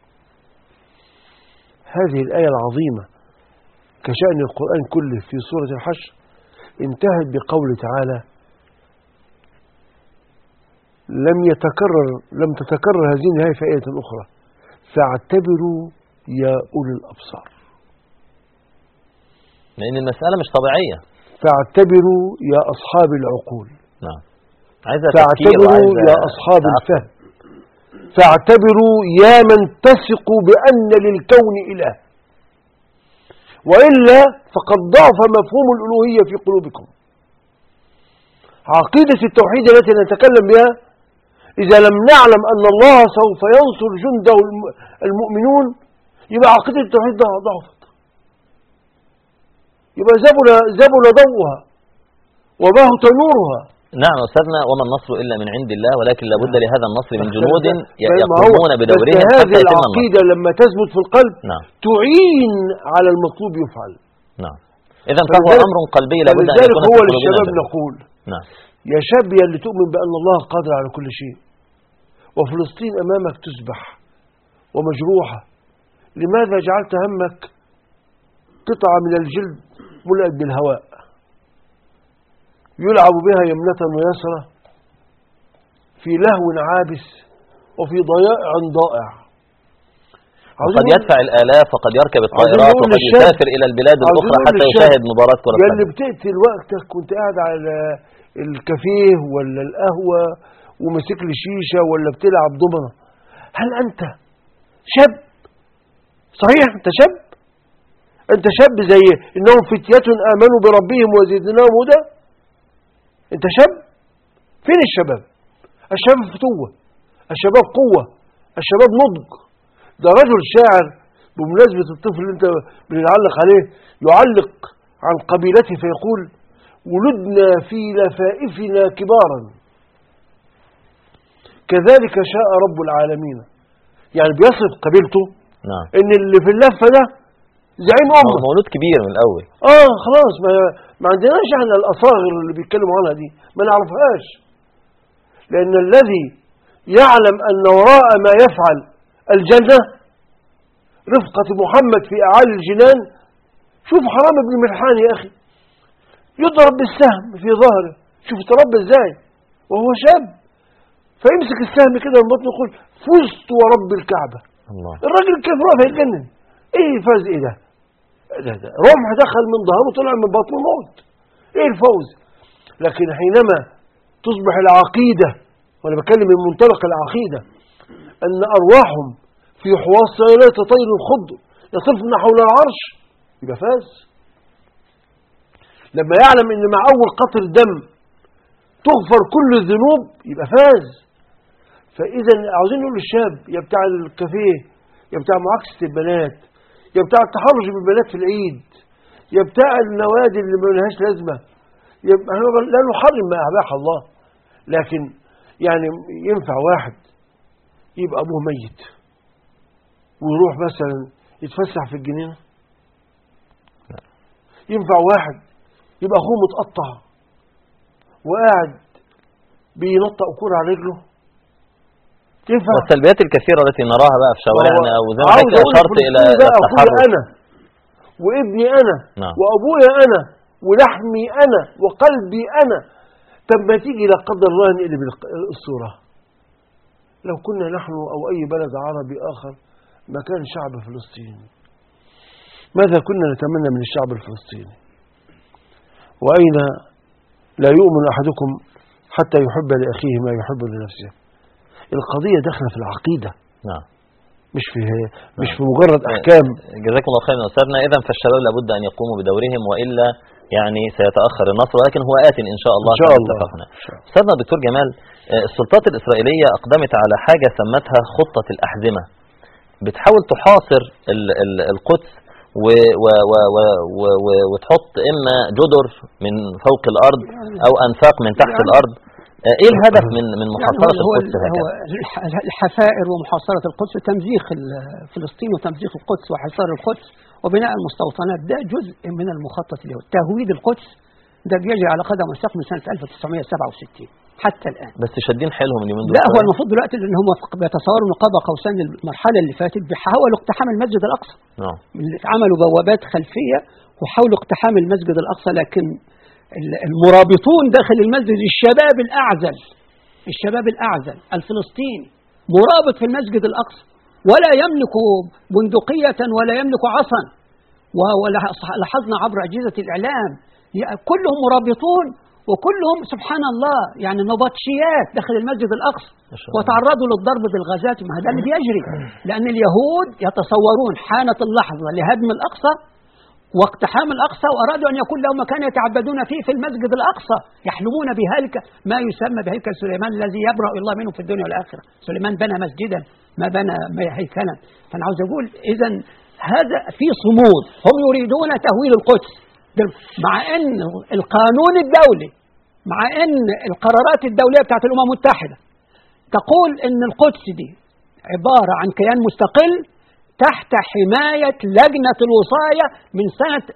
هذه الآية العظيمة كشأن القرآن كله في سورة الحشر انتهت بقول تعالى لم يتكرر لم تتكرر هذه النهاية في آية أخرى فاعتبروا يا أولي الأبصار لأن المسألة مش طبيعية فاعتبروا يا أصحاب العقول نعم عايزة تفكير فاعتبروا وعايزة يا أصحاب تعقل. الفهم فاعتبروا يا من تثقوا بأن للكون إله وإلا فقد ضعف مفهوم الألوهية في قلوبكم عقيدة التوحيد التي نتكلم بها إذا لم نعلم أن الله سوف ينصر جنده الم- المؤمنون يبقى عقيدة التوحيد ده ضعفت يبقى زبل زبل ضوءها وبهت نورها نعم أستاذنا وما النصر إلا من عند الله ولكن لابد لهذا النصر من جنود ي- ما هو- يقومون بدورهم بس حتى هذه يتم النصر العقيدة لما تثبت في القلب نعم تعين على المطلوب يفعل نعم إذا فهو فلذلك- أمر قلبي لابد أن فلذلك يكون هو في قلوبنا للشباب جميعاً. نقول نعم يا شاب يا اللي تؤمن بأن الله قادر على كل شيء وفلسطين أمامك تذبح ومجروحة لماذا جعلت همك قطعة من الجلد ملأت بالهواء يلعب بها يمنة ويسرى في لهو عابس وفي ضياع ضائع عاوزين وقد نقول- يدفع الآلاف وقد يركب عاوزين الطائرات نقول وقد للشاب- يسافر إلى البلاد عاوزين الأخرى نقول حتى للشاب يشاهد مباراة كرة يا اللي قدم بتقتل وقتك وانت قاعد على الكافيه ولا القهوة وماسك لي شيشة ولا بتلعب ضمنة هل أنت شاب صحيح أنت شاب أنت شاب زي إنهم فتية آمنوا بربهم وزدناهم هدى أنت شاب فين الشباب الشباب فتوة الشباب قوة الشباب نضج ده رجل شاعر بمناسبة الطفل اللي انت بنعلق عليه يعلق عن قبيلته فيقول ولدنا في لفائفنا كبارا كذلك شاء رب العالمين يعني بيصف قبيلته نعم ان اللي في اللفة ده زعيم هو امه مولود كبير من الأول اه خلاص ما, ما عندناش احنا الاصاغر اللي بيتكلموا عنها دي ما نعرفهاش لان الذي يعلم ان وراء ما يفعل الجنة رفقة محمد في اعالي الجنان شوف حرام ابن ملحان يا اخي يضرب بالسهم في ظهره شوف تربى ازاي وهو شاب فيمسك السهم كده من بطنه يقول فزت ورب الكعبة الله الراجل كيف رأى هيتجنن ايه فاز ايه ده ده ده رمح دخل من ظهره طلع من بطنه موت ايه الفوز لكن حينما تصبح العقيدة وانا بتكلم من منطلق العقيدة ان ارواحهم في حواص سيلات طير خضر يطفن حول العرش يبقى فاز لما يعلم ان مع اول قطر دم تغفر كل الذنوب يبقى فاز فاذا عاوزين نقول للشاب يا بتاع الكافيه يا بتاع معاكسه البنات يا بتاع التحرش بالبنات في العيد يا بتاع النوادي اللي ما لهاش لازمه يبقى احنا لا نحرم ما اباح الله لكن يعني ينفع واحد يبقى ابوه ميت ويروح مثلا يتفسح في الجنينه ينفع واحد يبقى اخوه متقطع وقاعد بينطق كوره على رجله ينفع والسلبيات الكثيرة التي نراها بقى في شوارعنا أو زي ما عاوز حضرتك أقول أشرت إلى لفلسطين ده أخويا التحرش أنا وابني أنا نعم. وأبويا أنا ولحمي أنا وقلبي أنا طب ما تيجي لا قدر الله نقلب الق- الصورة لو كنا نحن أو أي بلد عربي آخر مكان شعب فلسطين ماذا كنا نتمنى من الشعب الفلسطيني وأين لا يؤمن أحدكم حتى يحب لأخيه ما يحب لنفسه القضية داخلة في العقيدة نعم مش في مش في مجرد أحكام جزاكم الله خيرا يا أستاذنا إذا فالشباب لابد أن يقوموا بدورهم وإلا يعني سيتأخر النصر ولكن هو آت إن شاء الله إن شاء كما الله. اتفقنا إن شاء الله. أستاذنا الدكتور جمال آه، السلطات الإسرائيلية أقدمت على حاجة سمتها خطة الأحزمة بتحاول تحاصر ال- ال- القدس و و و و و و وتحط إما جدر من فوق الأرض أو أنفاق من تحت يعني- الأرض آه، إيه الهدف من من يعني محاصرة هو القدس هو هكذا؟ الح- الحفائر ومحاصرة القدس تمزيق ال- فلسطين وتمزيق القدس وحصار القدس وبناء المستوطنات ده جزء من المخطط اليهودي تهويد القدس ده بيجري على قدم وساق من سنة 1967 حتى الآن بس شادين حيلهم اليومين دول لا هو شوية. المفروض دلوقتي ان هم بيتصوروا ان قاب قوسين المرحله اللي فاتت بيحاولوا اقتحام المسجد الاقصى نعم اللي عملوا بوابات خلفيه وحاولوا اقتحام المسجد الاقصى لكن ال- المرابطون داخل المسجد الشباب الاعزل الشباب الاعزل الفلسطيني مرابط في المسجد الاقصى ولا يملك بندقيه ولا يملك عصا و- ولاحظنا عبر اجهزه الاعلام ي- كلهم مرابطون وكلهم سبحان الله يعني نبطشيات داخل المسجد الأقصى ما شاء الله. وتعرضوا للضرب بالغازات ما هذا اللي بيجري لأن اليهود يتصورون حانت اللحظة لهدم الأقصى واقتحام الأقصى وأرادوا أن يكون لهم مكان يتعبدون فيه في المسجد الأقصى يحلمون بهيكل ما يسمى بهيكل سليمان الذي يبرأ الله منه في الدنيا والآخرة سليمان بنى مسجدا ما بنى هيكلا فأنا عاوز أقول إذا هذا في صمود هم يريدون تهويل القدس بال- مع أن القانون الدولي مع أن القرارات الدولية بتاعت الأمم المتحدة تقول أن القدس دي عبارة عن كيان مستقل تحت حماية لجنة الوصاية من سنة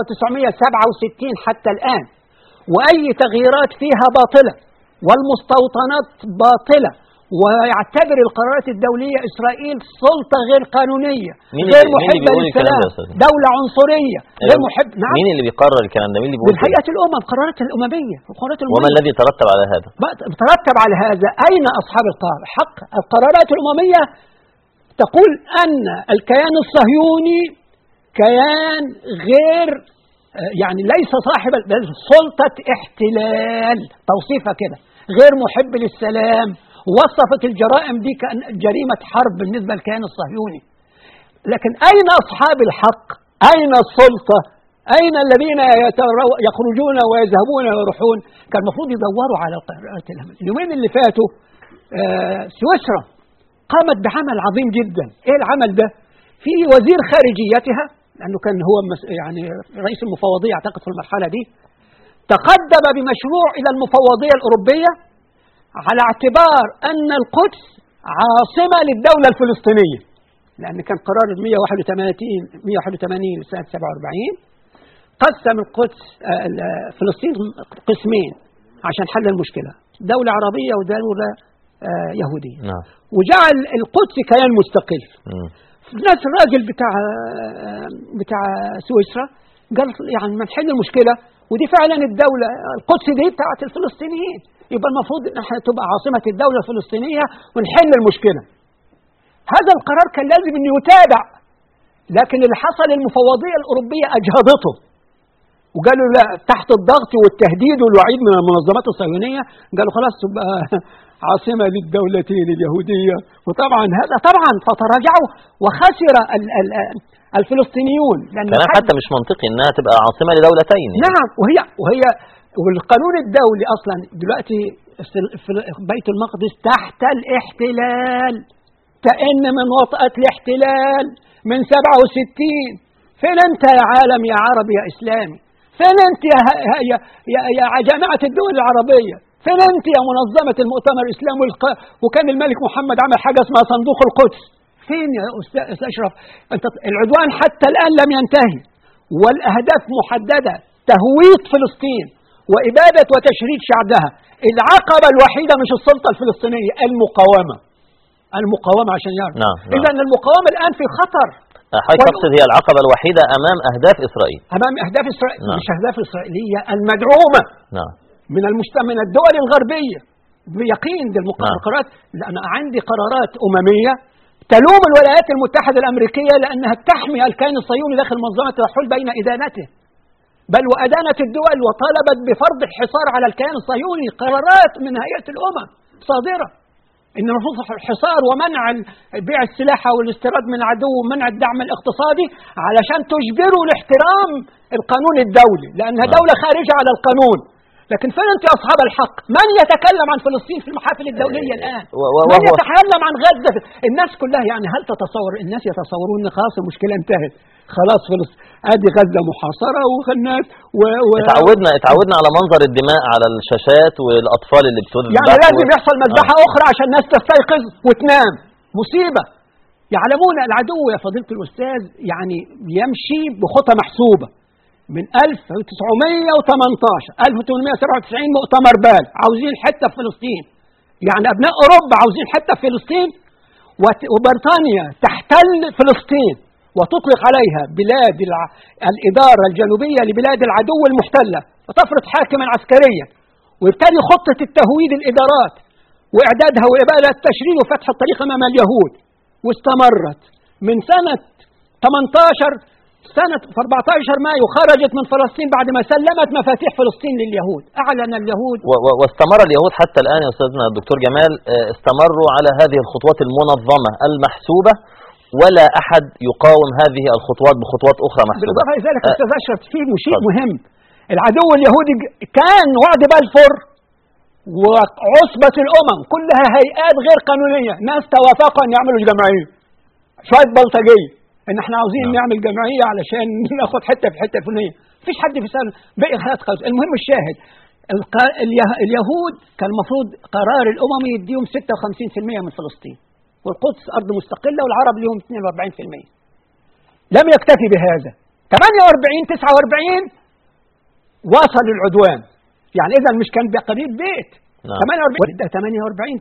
1967 حتى الآن وأي تغييرات فيها باطلة والمستوطنات باطلة ويعتبر القرارات الدولية إسرائيل سلطة غير قانونية مين غير اللي- مين اللي محبة بيقول الكلام ده للسلام يا أستاذ؟ دولة عنصرية غير أيوة. محب نعم مين اللي بيقرر الكلام ده مين اللي بيقول من كده؟ هيئة الأمم قرارات الأممية القرارات وما الأممية الذي ترتب على هذا بقى ترتب على هذا أين أصحاب القرار حق القرارات الأممية تقول أن الكيان الصهيوني كيان غير آه، يعني ليس صاحب بل سلطة احتلال توصيفها كده غير محب للسلام وصفت الجرائم دي كأن جريمة حرب بالنسبة للكيان الصهيوني لكن أين أصحاب الحق أين السلطة أين الذين يترو- يخرجون ويذهبون ويروحون كان المفروض يدوروا على القرارات الأمم اليومين اللي فاتوا آه، سويسرا قامت بعمل عظيم جدا ايه العمل ده في وزير خارجيتها لانه كان هو مس- يعني رئيس المفوضيه اعتقد في المرحله دي تقدم بمشروع الى المفوضيه الاوروبيه على اعتبار ان القدس عاصمه للدوله الفلسطينيه لان كان قرار 181 181 سنه 47 قسم القدس آه، ال- فلسطين قسمين عشان حل المشكله دوله عربيه ودوله آه، يهوديه نعم وجعل القدس كيان مستقل مم. ناس الراجل بتاع بتاع سويسرا قال يعني ما نحل المشكله ودي فعلا الدوله القدس دي بتاعت الفلسطينيين يبقى المفروض ان احنا تبقى عاصمه الدوله الفلسطينيه ونحل المشكله هذا القرار كان لازم انه يتابع لكن اللي حصل المفوضيه الاوروبيه اجهضته وقالوا لا تحت الضغط والتهديد والوعيد من المنظمات الصهيونيه قالوا خلاص تبقى عاصمه للدولتين اليهوديه وطبعا هذا طبعا فتراجعوا وخسر ال- ال- الفلسطينيون لان كلام حد- حتى مش منطقي انها تبقى عاصمه لدولتين يعني. نعم وهي وهي والقانون الدولي اصلا دلوقتي في- في بيت المقدس تحت الاحتلال كأن من وطأة الاحتلال من 67 فين انت يا عالم يا عربي يا اسلامي فين انت يا, يا, يا, يا جامعة الدول العربية فين انت يا منظمة المؤتمر الاسلامي والق- وكان الملك محمد عمل حاجة اسمها صندوق القدس فين يا استاذ أستاذ اشرف انت العدوان حتى الان لم ينتهي والاهداف محددة تهويط فلسطين وإبادة وتشريد شعبها العقبة الوحيدة مش السلطة الفلسطينية المقاومة المقاومة عشان يعرف نعم، نعم. إذا المقاومة الآن في خطر حضرتك وال- تقصد هي العقبه الوحيده امام اهداف اسرائيل أمام أهداف إسرائيل نعم. مش أهداف إسرائيلية المدعومة نعم من المجت... من الدول الغربية بيقين دي نعم. القرارات لأن عندي قرارات أممية تلوم الولايات المتحدة الأمريكية لأنها تحمي الكيان الصهيوني داخل منظمة الحل بين إدانته بل وأدانت الدول وطالبت بفرض الحصار على الكيان الصهيوني قرارات من هيئة الأمم صادرة إن المفروض الحصار ومنع ال- بيع السلاح والاستيراد من العدو ومنع الدعم الاقتصادي علشان تجبروا لاحترام القانون الدولي لأنها نعم. دولة خارجة على القانون لكن فين أنت يا أصحاب الحق من يتكلم عن فلسطين في المحافل الدولية الآن و- و- من وهو- يتكلم عن غزة الناس كلها يعني هل تتصور الناس يتصورون ان خلاص المشكلة انتهت خلاص خلص ادي غزة محاصرة والناس و... و... اتعودنا اتعودنا على منظر الدماء على الشاشات والاطفال اللي بتذبح يعني لازم و- يحصل مذبحة أخرى عشان الناس تستيقظ وتنام مصيبة يعلمون العدو يا فضيلة الأستاذ يعني يمشي بخطى محسوبة من 1918 1897 مؤتمر بال عاوزين حتة في فلسطين يعني أبناء أوروبا عاوزين حتة في فلسطين وت- وبريطانيا تحتل فلسطين وتطلق عليها بلاد الع... الإدارة الجنوبية لبلاد العدو المحتلة وتفرض حاكما عسكريا ويبتدي خطة التهويد الإدارات وإعدادها وإبادة التشريد وفتح الطريق أمام اليهود واستمرت من سنة 18 سنة في 14 مايو خرجت من فلسطين بعد ما سلمت مفاتيح فلسطين لليهود أعلن اليهود و- و- واستمر اليهود حتى الآن يا أستاذنا الدكتور جمال آه، استمروا على هذه الخطوات المنظمة المحسوبة ولا أحد يقاوم هذه الخطوات بخطوات أخرى محسوبة بالإضافة إلى ذلك آه، أستاذ أشرف في شيء اتفضل. مهم العدو اليهودي ج- كان وعد بلفور وعصبة الأمم كلها هيئات غير قانونية ناس توافقوا أن يعملوا جمعية شوية بلطجية إن إحنا عاوزين نعم. نعمل جمعية علشان ناخد حتة في حتة الفلانية مفيش حد في سنة بقي حياة قوس المهم الشاهد الق- اليه- اليهود كان المفروض قرار الأمم يديهم 56% من فلسطين والقدس أرض مستقلة والعرب لهم 42% لم يكتفي بهذا 48 49 وصل العدوان يعني اذا مش كان بقريب بيت نعم. 48 ده 48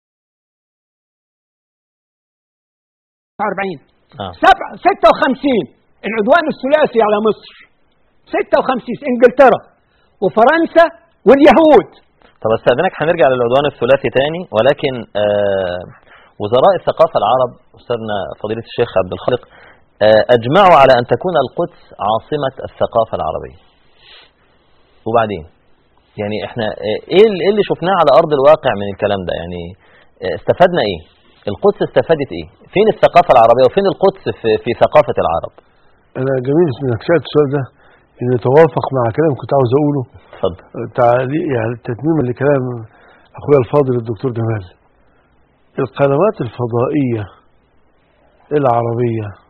49 آه. سبع 56 العدوان الثلاثي على مصر 56 انجلترا وفرنسا واليهود طب استاذنك هنرجع للعدوان الثلاثي تاني ولكن آه وزراء الثقافه العرب استاذنا فضيله الشيخ عبد الخالق آه اجمعوا على ان تكون القدس عاصمه الثقافه العربيه. وبعدين يعني احنا آه، ايه اللي إيه اللي شفناه على ارض الواقع من الكلام ده يعني آه، استفدنا ايه؟ القدس استفادت ايه؟ فين الثقافه العربيه وفين القدس في, في ثقافه العرب؟ انا جميل انك سالت السؤال ده ان يتوافق مع كلام كنت عاوز اقوله اتفضل. تعليق يعني تتميما لكلام اخويا الفاضل الدكتور جمال القنوات الفضائيه العربيه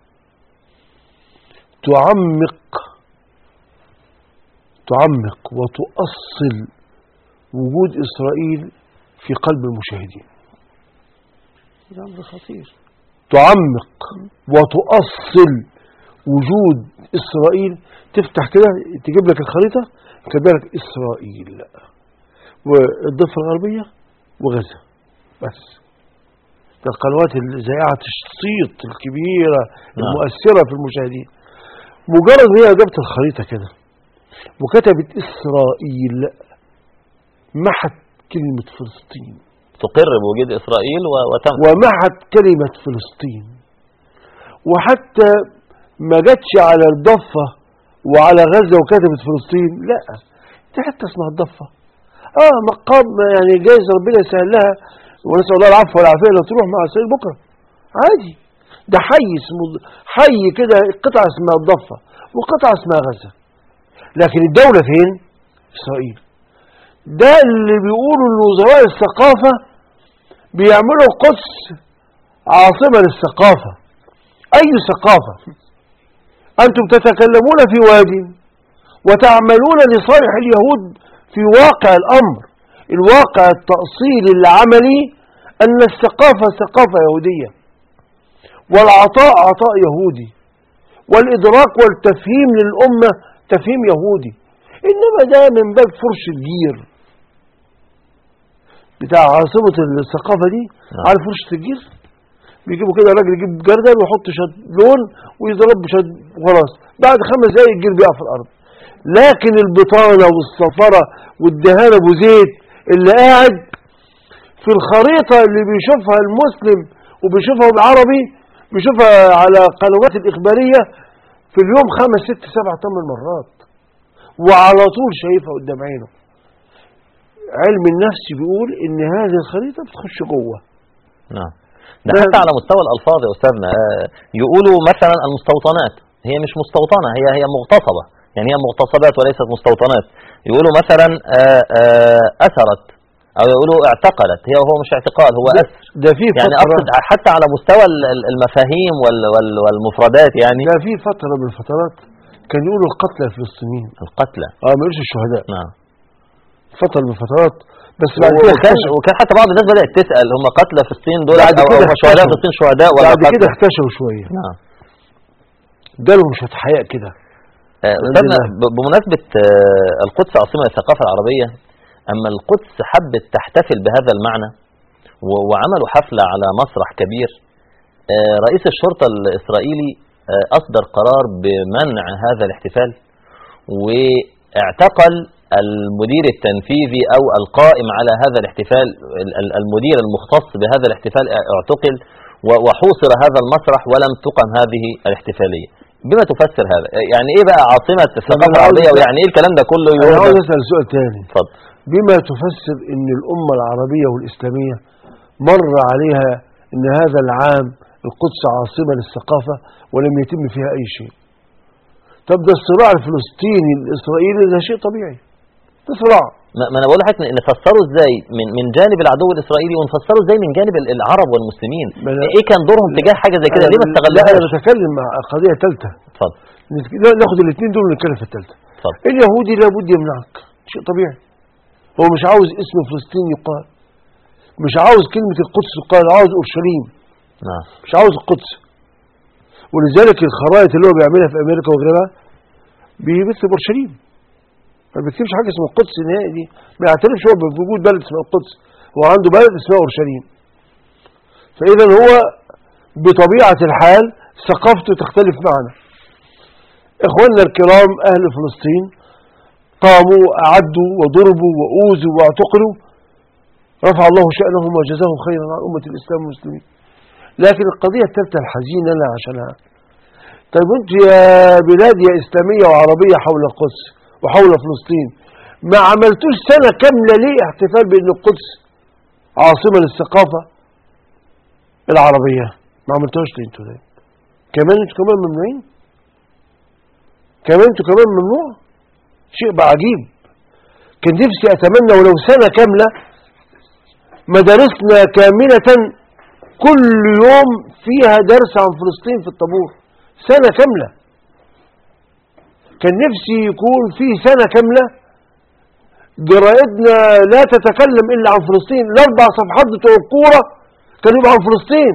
تعمق تعمق وتؤصل وجود اسرائيل في قلب المشاهدين ده امر خطير تعمق وتؤصل وجود اسرائيل تفتح كده تجيب لك الخريطه تجيب لك اسرائيل والضفه الغربيه وغزه بس ده القنوات الذائعه الصيت الكبيره نعم. المؤثره في المشاهدين مجرد ما هي جابت الخريطه كده وكتبت اسرائيل محت كلمه فلسطين تقر بوجود اسرائيل و- وتم ومعت كلمة فلسطين وحتى ما جاتش على الضفة وعلى غزة وكتبت فلسطين لا دي حتى اسمها الضفة اه مقام يعني جايز ربنا يسهل لها ونسأل الله العفو والعافية لو تروح مع إسرائيل بكرة عادي ده حي اسمه حي كده قطعة اسمها الضفة وقطعة اسمها غزة لكن الدولة فين؟ إسرائيل ده اللي بيقولوا ان وزراء الثقافة بيعملوا القدس عاصمة للثقافة أي ثقافة أنتم تتكلمون في وادي وتعملون لصالح اليهود في واقع الأمر الواقع التأصيلي العملي أن الثقافة ثقافة يهودية والعطاء عطاء يهودي والإدراك والتفهيم للأمة تفهيم يهودي إنما ده من باب فرش الجير بتاع عاصمة الثقافة دي نعم. على فرشة الجير بيجيبوا كده راجل يجيب جردل ويحط شد لون ويضرب بشد وخلاص بعد خمس دقايق الجير بيقع في الأرض لكن البطانة والصفرة والدهان أبو زيت اللي قاعد في الخريطة اللي بيشوفها المسلم وبيشوفها العربي بيشوفها على قنوات الإخبارية في اليوم خمس ست سبع ثمان مرات وعلى طول شايفها قدام عينه علم النفس بيقول ان هذه الخريطة بتخش جوه نعم ده ده- حتى على مستوى الألفاظ يا أستاذنا آه، يقولوا مثلا المستوطنات هي مش مستوطنة هي هي مغتصبة يعني هي مغتصبات وليست مستوطنات يقولوا مثلا آه، آه، أثرت أو يقولوا اعتقلت هي وهو مش اعتقال هو ده- أسر ده في يعني فترة أقصد حتى على مستوى ال- ال- المفاهيم وال- وال- والمفردات يعني ده في فترة من الفترات كان يقولوا القتلى الفلسطينيين القتلى اه ما يقولوش الشهداء نعم فترة من الفترات بس بعد كده وكان اختشوا وكان حتى بعض الناس بدأت تسأل هم قتلى فلسطين دول بعد أو كده أو شهداء اختشوا. فلسطين شهداء ولا بعد كده قتلى اختشوا شوية نعم جالهم شوية حياء كده آه، أستاذنا ب- بمناسبة آه، القدس عاصمة الثقافة العربية أما القدس حبت تحتفل بهذا المعنى و- وعملوا حفلة على مسرح كبير آه، رئيس الشرطة الإسرائيلي آه، أصدر قرار بمنع هذا الاحتفال واعتقل المدير التنفيذي أو القائم على هذا الاحتفال ال- ال- المدير المختص بهذا الاحتفال اعتقل و- وحوصر هذا المسرح ولم تقم هذه الاحتفالية بما تفسر هذا يعني ايه بقى عاصمه الثقافه أنا عاوز- العربيه ويعني ايه الكلام ده كله انا عاوز يوم اسال سؤال تاني اتفضل بما تفسر ان الامه العربيه والاسلاميه مر عليها ان هذا العام القدس عاصمه للثقافه ولم يتم فيها اي شيء طب ده الصراع الفلسطيني الاسرائيلي ده شيء طبيعي ده صراع ما ما انا بقول لحضرتك ن- نفسره ازاي من من جانب العدو الاسرائيلي ونفسره ازاي من جانب ال- العرب والمسلمين ما أنا- ايه كان دورهم تجاه حاجه زي كده ليه ما لا انا استغلوهاش بتكلم مع قضيه ثالثه اتفضل ناخد الاثنين دول ونتكلم في الثالثه اتفضل اليهودي لابد يمنعك شيء طبيعي هو مش عاوز اسم فلسطين يقال مش عاوز كلمة القدس تقال عاوز أورشليم نعم مش عاوز القدس ولذلك الخرائط اللي هو بيعملها في أمريكا وغيرها بيبث بأورشليم ما بيكتبش حاجة اسمها القدس نهائي دي ما يعترفش هو بوجود بلد اسمها القدس هو عنده بلد اسمها أورشليم فإذا هو بطبيعة الحال ثقافته تختلف معنا إخواننا الكرام أهل فلسطين قاموا وأعدوا وضربوا وأوذوا واعتقلوا رفع الله شأنهم وجزاهم خيرا عن أمة الإسلام والمسلمين لكن القضية الثالثة الحزينة لا عشانها طيب انت يا بلاد يا إسلامية وعربية حول القدس وحول فلسطين ما عملتوش سنة كاملة ليه احتفال بأن القدس عاصمة للثقافة العربية ما عملتوش ليه انتوا ليه كمان انتوا كمان ممنوعين كمان انتوا كمان ممنوع شيء بقى عجيب كان نفسي أتمنى ولو سنة كاملة مدارسنا كاملة كل يوم فيها درس عن فلسطين في الطابور سنة كاملة كان نفسي يكون في سنة كاملة جرائدنا لا تتكلم إلا عن فلسطين الأربع صفحات بتوع الكورة كانوا يبقوا عن فلسطين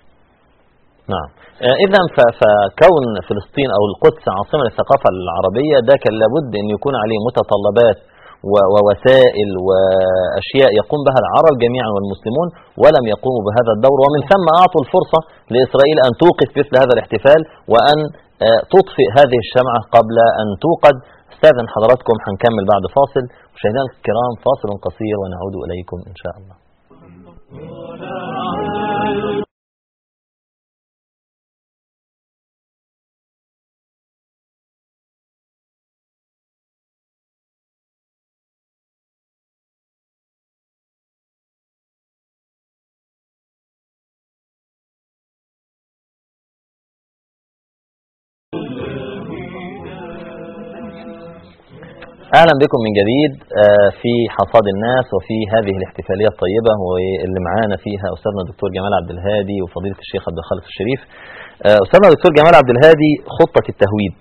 نعم إذا فكون فلسطين أو القدس عاصمة للثقافة العربية ده كان لابد أن يكون عليه متطلبات و- ووسائل وأشياء يقوم بها العرب جميعا والمسلمون ولم يقوموا بهذا الدور ومن ثم أعطوا الفرصة لإسرائيل أن توقف مثل هذا الاحتفال وأن آه، تطفئ هذه الشمعة قبل أن توقد استاذن حضراتكم هنكمل بعد فاصل مشاهدينا الكرام فاصل قصير ونعود إليكم إن شاء الله اهلا بكم من جديد آه، في حصاد الناس وفي هذه الاحتفاليه الطيبه واللي معانا فيها استاذنا الدكتور جمال عبد الهادي وفضيله الشيخ عبد الخالق الشريف آه، استاذنا الدكتور جمال عبد الهادي خطه التهويد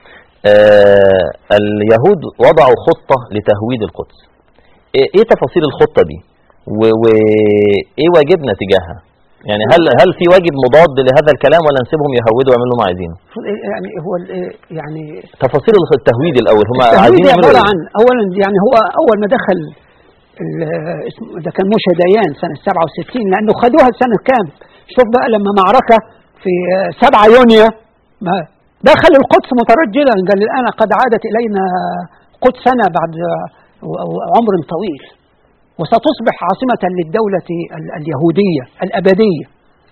آه، اليهود وضعوا خطه لتهويد القدس ايه إيه تفاصيل الخطه دي و- وايه واجبنا تجاهها يعني هل هل في واجب مضاد لهذا الكلام ولا نسيبهم يهودوا ويعملوا اللي هم عايزينه يعني هو ال- يعني تفاصيل التهويد الاول هم التهويد عايزين يعملوا عبارة إيه؟ عن أولا يعني هو أول ما دخل ال- اسمه ده كان موشى ديان سنة 67 لأنه خدوها سنة كام شوف بقى لما معركة في آه، 7 يونيو ما دخل القدس مترجلا قال الآن قد عادت إلينا قدسنا بعد آه، عمر طويل وستصبح عاصمة للدولة ال- اليهودية الأبدية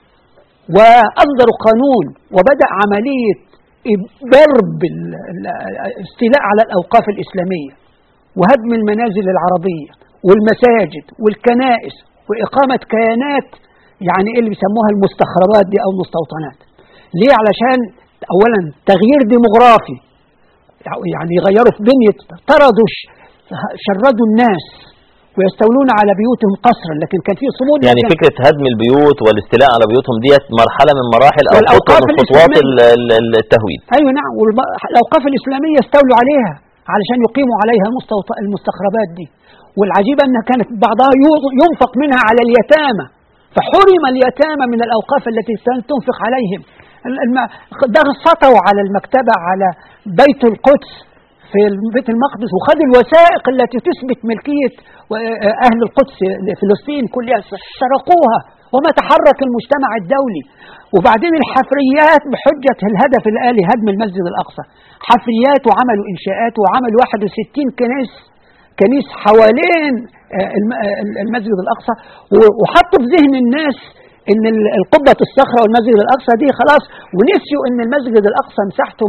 وأصدروا قانون وبدأ عملية ضرب ال- ال- الاستيلاء على الأوقاف الإسلامية وهدم المنازل العربية والمساجد والكنائس وإقامة كيانات يعني إيه اللي بيسموها المستخربات دي أو المستوطنات ليه علشان أولا تغيير ديموغرافي يعني يغيروا في بنية طردوا ش- شردوا الناس ويستولون على بيوتهم قصرا لكن كان في صمود يعني كان- فكرة هدم البيوت والاستيلاء على بيوتهم ديت مرحلة من مراحل أو خطوة والأوقاف من خطوات الإسلامية. ال- ال- التهويد ايوه نعم والاوقاف الاسلاميه استولوا عليها علشان يقيموا عليها المستوط- المستخربات دي والعجيب انها كانت بعضها يو- ينفق منها على اليتامى فحرم اليتامى من الاوقاف التي تنفق عليهم ال- الم- ده سطوا على المكتبه على بيت القدس في بيت المقدس وخدوا الوثائق التي تثبت ملكيه و- اهل القدس لفلسطين كلها سرقوها وما تحرك المجتمع الدولي وبعدين الحفريات بحجة الهدف الآلي هدم المسجد الأقصى حفريات وعملوا إنشاءات وعملوا 61 كنيس كنيس حوالين آه، الم- آه، المسجد الأقصى و- وحطوا في ذهن الناس ان ال- القبة الصخرة والمسجد الاقصى دي خلاص ونسيوا ان المسجد الاقصى مساحته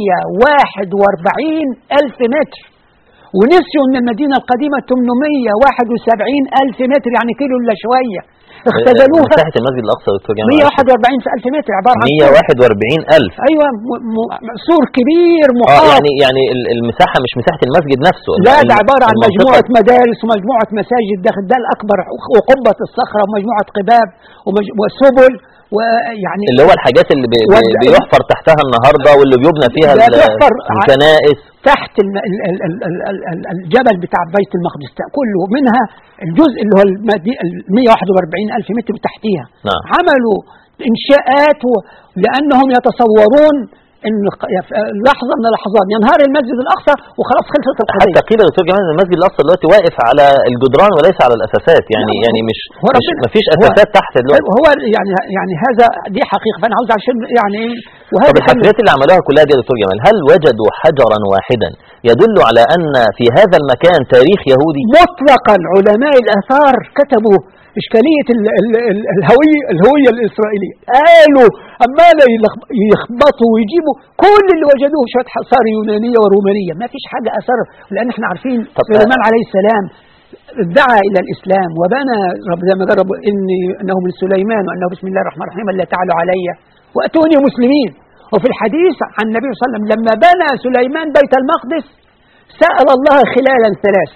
141 الف متر ونسيوا ان المدينة القديمة 871 الف متر يعني كيلو الا شوية اختزلوها مساحة المسجد الأقصى يا دكتور جمال 141 في الف متر عبارة عن 141 ألف ايوه م- م- سور كبير اه محاط يعني يعني ال- المساحة مش مساحة المسجد نفسه لا ال- ده عبارة عن المنطقة. مجموعة مدارس ومجموعة مساجد داخل ده الأكبر وقبة الصخرة ومجموعة قباب ومج- وسبل ويعني اللي هو الحاجات اللي بي- بي- وال- بيحفر تحتها النهارده واللي بيبنى فيها ده ال- بيحفر ع- الكنائس تحت الم- ال- ال- ال- ال- ال- ال- الجبل بتاع بيت المقدس ده كله منها الجزء اللي هو المدي- ال 141 ألف متر تحتيها نعم. عملوا إنشاءات و- لأنهم يتصورون ان ق- يف- لحظه من اللحظات ينهار المسجد الاقصى وخلاص خلصت القضيه حتى قيل يا دكتور جمال ان المسجد الاقصى دلوقتي واقف على الجدران وليس على الاساسات يعني لا، يعني مش هو مش ربنا- مفيش هو- اساسات تحت دلوقتي هو يعني يعني هذا دي حقيقه فانا عاوز عشان يعني ايه طب وهذا كان الحفريات اللي عملوها كلها دي يا دكتور جمال هل وجدوا حجرا واحدا يدل على ان في هذا المكان تاريخ يهودي مطلقا علماء الاثار كتبوا اشكاليه ال ال ال الهويه الهويه الاسرائيليه قالوا عمال يلخ- يخبطوا ويجيبوا كل اللي وجدوه شويه اثار يونانيه ورومانيه ما فيش حاجه اثار لان احنا عارفين طب- سليمان عليه السلام ادعى الى الاسلام وبنى رب زي ما جرب اني انه من سليمان وانه بسم الله الرحمن الرحيم لا تعلوا علي واتوني مسلمين وفي الحديث عن النبي صلى الله عليه وسلم لما بنى سليمان بيت المقدس سال الله خلالا ثلاثه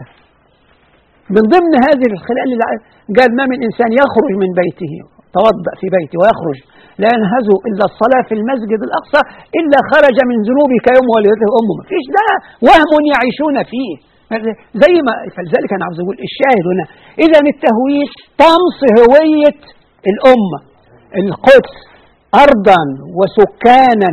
من ضمن هذه الخلال اللي قال ما من إنسان يخرج من بيته توضأ في بيته ويخرج لا ينهز إلا الصلاة في المسجد الأقصى إلا خرج من ذنوبه كيوم ولدته أمه ما فيش ده وهم يعيشون فيه زي ما فلذلك أنا عاوز أقول الشاهد هنا إذا التهويد طمس هوية الأمة القدس أرضا وسكانا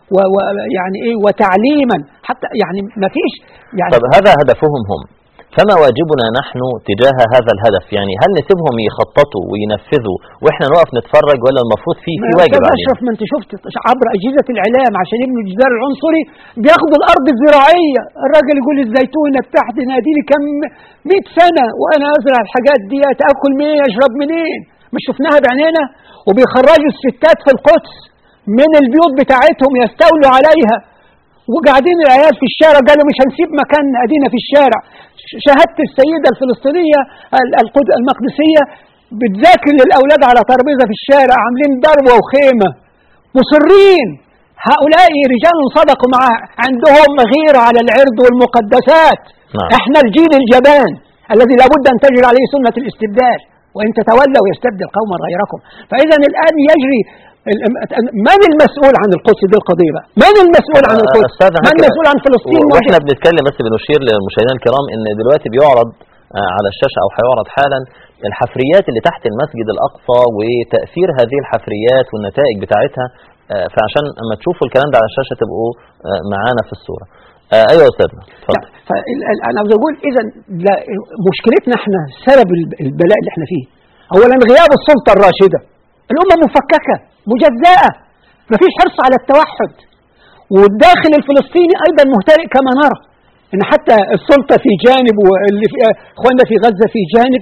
ويعني إيه وتعليما حتى يعني ما فيش يعني طب هذا هدفهم هم فما واجبنا نحن تجاه هذا الهدف يعني هل نسيبهم يخططوا وينفذوا واحنا نقف نتفرج ولا المفروض في في ما واجب أستاذ علينا أشرف ما أنت شفت عبر أجهزة الإعلام عشان يبنوا الجدار العنصري بياخدوا الأرض الزراعية الراجل يقول الزيتونة بتاعتي ناديلي كم 100 سنة وأنا أزرع الحاجات دي أكل منين أشرب منين مش شفناها بعينينا وبيخرجوا الستات في القدس من البيوت بتاعتهم يستولوا عليها وقاعدين العيال في الشارع قالوا مش هنسيب مكان ادينا في الشارع شاهدت السيدة الفلسطينية ال- القد- المقدسية بتذاكر للأولاد على ترابيزة في الشارع عاملين ضربة وخيمة مصرين هؤلاء رجال صدقوا مع عندهم غيرة على العرض والمقدسات نعم. احنا الجيل الجبان الذي لابد أن تجري عليه سنة الاستبدال وإن تتولوا يستبدل قوما غيركم فإذا الآن يجري ال- من المسؤول عن القدس دي القضية بقى؟ من المسؤول عن القدس؟ أستاذ من هكذا- المسؤول عن فلسطين؟ و- واحنا وجه- بنتكلم بس بنشير للمشاهدين الكرام ان دلوقتي بيعرض آه، على الشاشة او هيعرض حالا الحفريات اللي تحت المسجد الاقصى وتأثير هذه الحفريات والنتائج بتاعتها آه، فعشان اما تشوفوا الكلام ده على الشاشة تبقوا آه، معانا في الصورة آه، ايوه يا استاذنا اتفضل فانا عاوز اقول اذا لا- مشكلتنا احنا سبب الب- البلاء اللي احنا فيه اولا غياب السلطه الراشده الامه مفككه مجزاه مفيش حرص على التوحد والداخل الفلسطيني ايضا مهترئ كما نرى ان حتى السلطه في جانب واللي في اخواننا في غزه في جانب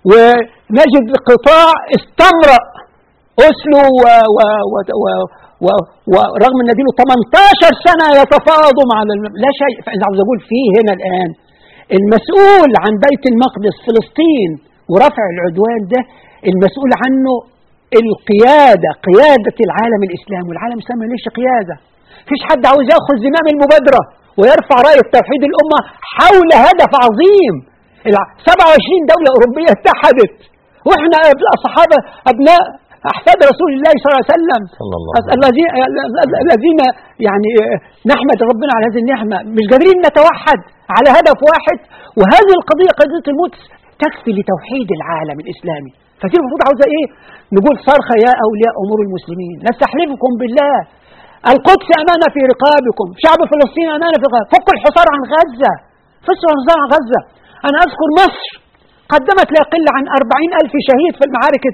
ونجد قطاع استمرأ أسلو و و و و و ورغم ان دي له 18 سنه يتفاوضوا مع الم- لا شيء فانا عاوز اقول فيه هنا الان المسؤول عن بيت المقدس فلسطين ورفع العدوان ده المسؤول عنه القياده قياده العالم الاسلامي والعالم الاسلامي ماليش قياده فيش حد عاوز ياخذ زمام المبادره ويرفع رايه توحيد الامه حول هدف عظيم الع- 27 دوله اوروبيه اتحدت واحنا الصحابه ابناء احفاد رسول الله صلى الله عليه وسلم صلى الله عليه وسلم. الذين الذين يعني نحمد ربنا على هذه النعمه مش قادرين نتوحد على هدف واحد وهذه القضيه قضيه الموت تكفي لتوحيد العالم الاسلامي فدي المفروض عاوزه ايه؟ نقول صرخه يا اولياء امور المسلمين نستحلفكم بالله القدس امانه في رقابكم شعب فلسطين امانه في رقابكم فكوا الحصار عن غزه فسروا الحصار عن غزه انا اذكر مصر قدمت لا يقل عن أربعين ألف شهيد في المعارك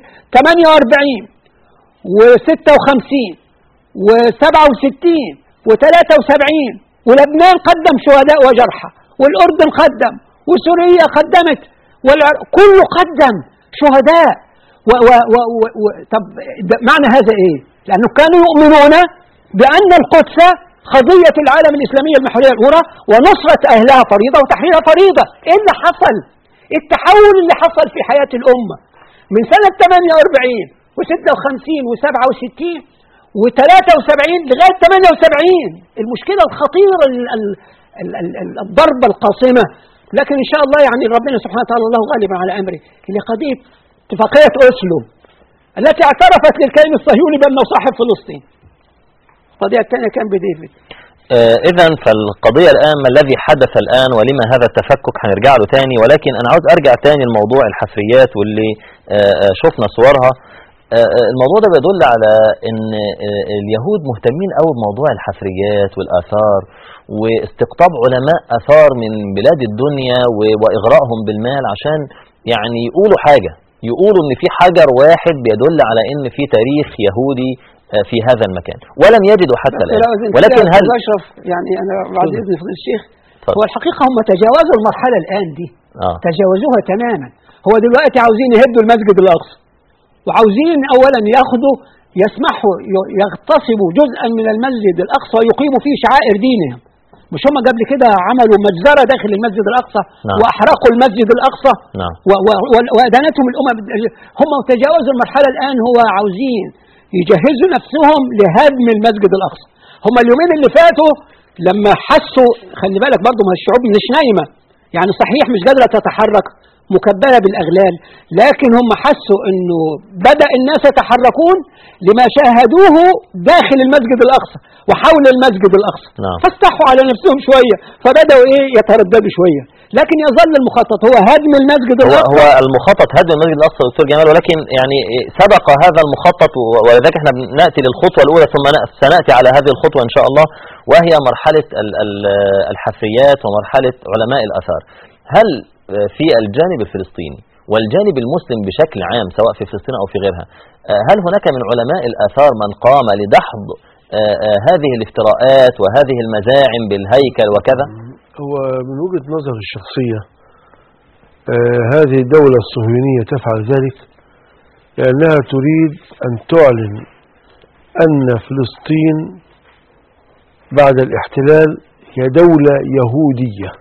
48 و56 و67 و73 ولبنان قدم شهداء وجرحى والأردن قدم وسوريا قدمت والعراق كله قدم شهداء و و و و و طب ده معنى هذا ايه؟ لانه كانوا يؤمنون بان القدس قضية العالم الإسلامي المحورية الأولى ونصرة أهلها فريضة وتحريرها فريضة إيه اللي حصل؟ التحول اللي حصل في حياة الأمة من سنة 48 و56 و67 و73 لغاية 78 المشكلة الخطيرة ال- ال- ال- ال- ال- الضربة القاصمة لكن إن شاء الله يعني ربنا سبحانه وتعالى الله غالبا على أمره اللي قضية اتفاقية أوسلو التي اعترفت للكيان الصهيوني بأنه صاحب فلسطين القضية الثانية كان بديفيد إذا فالقضية الآن ما الذي حدث الآن ولما هذا التفكك هنرجع له تاني ولكن أنا عاوز أرجع تاني لموضوع الحفريات واللي آه، آه، شفنا صورها آه، آه، الموضوع ده بيدل على ان آه، اليهود مهتمين قوي بموضوع الحفريات والاثار واستقطاب علماء اثار من بلاد الدنيا و- واغرائهم بالمال عشان يعني يقولوا حاجه يقولوا ان في حجر واحد بيدل على ان في تاريخ يهودي آه، في هذا المكان ولم يجدوا حتى الان ولكن هل أشرف يعني أنا بعد اتفضل. إذن فضيلة الشيخ اتفضل. هو الحقيقة هم تجاوزوا المرحلة الآن دي اه تجاوزوها تماما هو دلوقتي عاوزين يهدوا المسجد الأقصى وعاوزين أولا ياخدوا يسمحوا ي- يغتصبوا جزءا من المسجد الأقصى يقيموا فيه شعائر دينهم مش هم قبل كده عملوا مجزرة داخل المسجد الأقصى نعم. وأحرقوا المسجد الأقصى نعم و- و- و- وأدانتهم الأمم هم تجاوزوا المرحلة الآن هو عاوزين يجهزوا نفسهم لهدم المسجد الأقصى هم اليومين اللي فاتوا لما حسوا خلي بالك برضه ما الشعوب مش نايمة يعني صحيح مش قادرة تتحرك مكبلة بالأغلال لكن هم حسوا أنه بدأ الناس يتحركون لما شاهدوه داخل المسجد الأقصى وحول المسجد الأقصى نعم. فاستحوا على نفسهم شوية فبدأوا إيه يترددوا شوية لكن يظل المخطط هو هدم المسجد هو الأقصى هو المخطط هدم المسجد الاقصى دكتور جمال ولكن يعني سبق هذا المخطط و- ولذلك احنا ناتي للخطوه الاولى ثم ن- سناتي على هذه الخطوه ان شاء الله وهي مرحله ال- ال- الحفريات ومرحله علماء الاثار. هل في الجانب الفلسطيني والجانب المسلم بشكل عام سواء في فلسطين او في غيرها هل هناك من علماء الاثار من قام لدحض آه، آه، هذه الافتراءات وهذه المزاعم بالهيكل وكذا؟ هو من وجهة نظري الشخصية آه هذه الدولة الصهيونية تفعل ذلك لأنها تريد أن تعلن أن فلسطين بعد الاحتلال هي دولة يهودية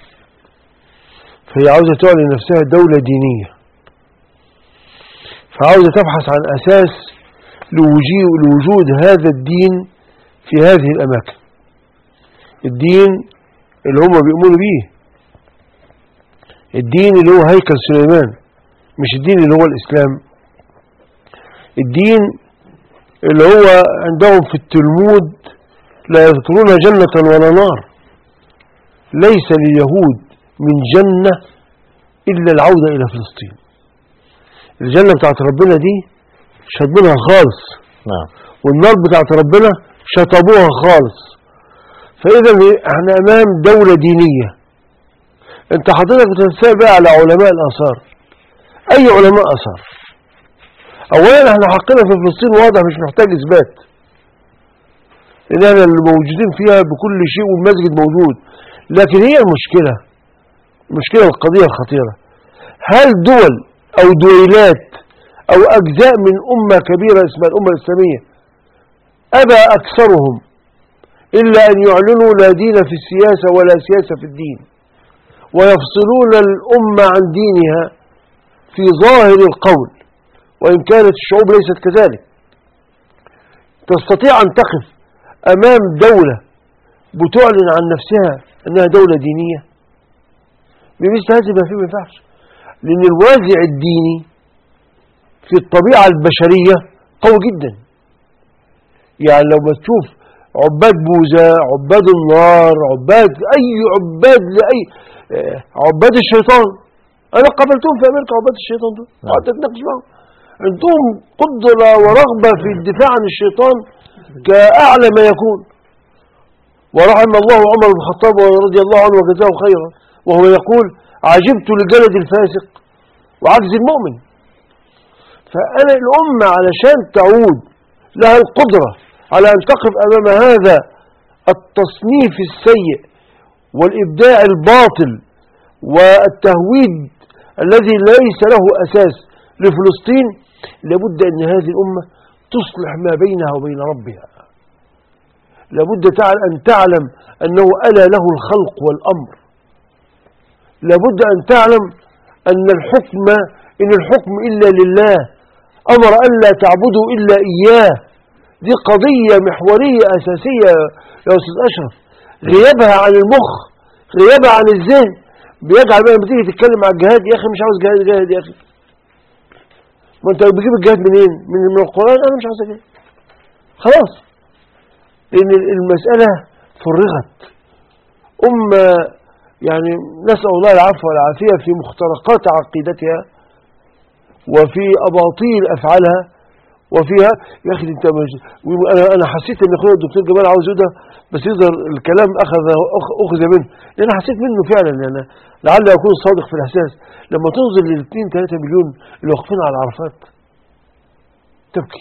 فهي عاوزة تعلن نفسها دولة دينية فعاوزة تبحث عن أساس لوجي- لوجود هذا الدين في هذه الأماكن الدين اللي هم بيؤمنوا بيه الدين اللي هو هيكل سليمان مش الدين اللي هو الإسلام الدين اللي هو عندهم في التلمود لا يذكرون جنة ولا نار ليس لليهود من جنة إلا العودة إلى فلسطين الجنة بتاعت ربنا دي شدنها خالص نعم والنار بتاعت ربنا شطبوها خالص فإذا احنا أمام دولة دينية انت حضرتك بتنسى بقى على علماء الآثار أي علماء آثار أولا احنا حقنا في فلسطين واضح مش محتاج إثبات لأن احنا اللي موجودين فيها بكل شيء والمسجد موجود لكن هي المشكلة المشكلة القضية الخطيرة هل دول أو دويلات أو أجزاء من أمة كبيرة اسمها الأمة الإسلامية أبى أكثرهم إلا أن يعلنوا لا دين في السياسة ولا سياسة في الدين ويفصلون الأمة عن دينها في ظاهر القول وإن كانت الشعوب ليست كذلك تستطيع أن تقف أمام دولة بتعلن عن نفسها أنها دولة دينية بمثل هذه ما فيه ما ينفعش لأن الوازع الديني في الطبيعة البشرية قوي جدا يعني لو ما تشوف عباد بوذا عباد النار عباد أي عباد لأي آه، عباد الشيطان أنا قابلتهم في أمريكا عباد الشيطان دول نعم. وقعدت أتناقش معهم عندهم قدرة ورغبة في الدفاع عن الشيطان كأعلى ما يكون ورحم الله عمر بن الخطاب رضي الله عنه وجزاه خيرا وهو يقول عجبت لجلد الفاسق وعجز المؤمن فأنا الأمة علشان تعود لها القدرة على أن تقف أمام هذا التصنيف السيء والإبداع الباطل والتهويد الذي ليس له أساس لفلسطين لابد أن هذه الأمة تصلح ما بينها وبين ربها لابد تع- أن تعلم أنه ألا له الخلق والأمر لابد أن تعلم أن الحكم إن الحكم إلا لله أمر أن لا تعبدوا إلا إياه دي قضية محورية أساسية يا أستاذ أشرف غيابها عن المخ غيابها عن الذهن بيجعل بقى لما تيجي تتكلم عن الجهاد يا أخي مش عاوز جهاد جهاد يا أخي ما أنت بتجيب الجهاد منين؟ من من القرآن أنا مش عاوز جهاد خلاص لأن المسألة فرغت أمة يعني نسأل الله العفو والعافية في مخترقات عقيدتها وفي أباطيل أفعالها وفيها يا أخي أنت مش أنا أنا حسيت إن أخويا الدكتور جمال عاوز يقولها بس يظهر الكلام أخذ أخ- أخذ منه لأن حسيت منه فعلا يعني لعل يكون صادق في الإحساس لما تنظر لل 2 3 مليون اللي واقفين على عرفات تبكي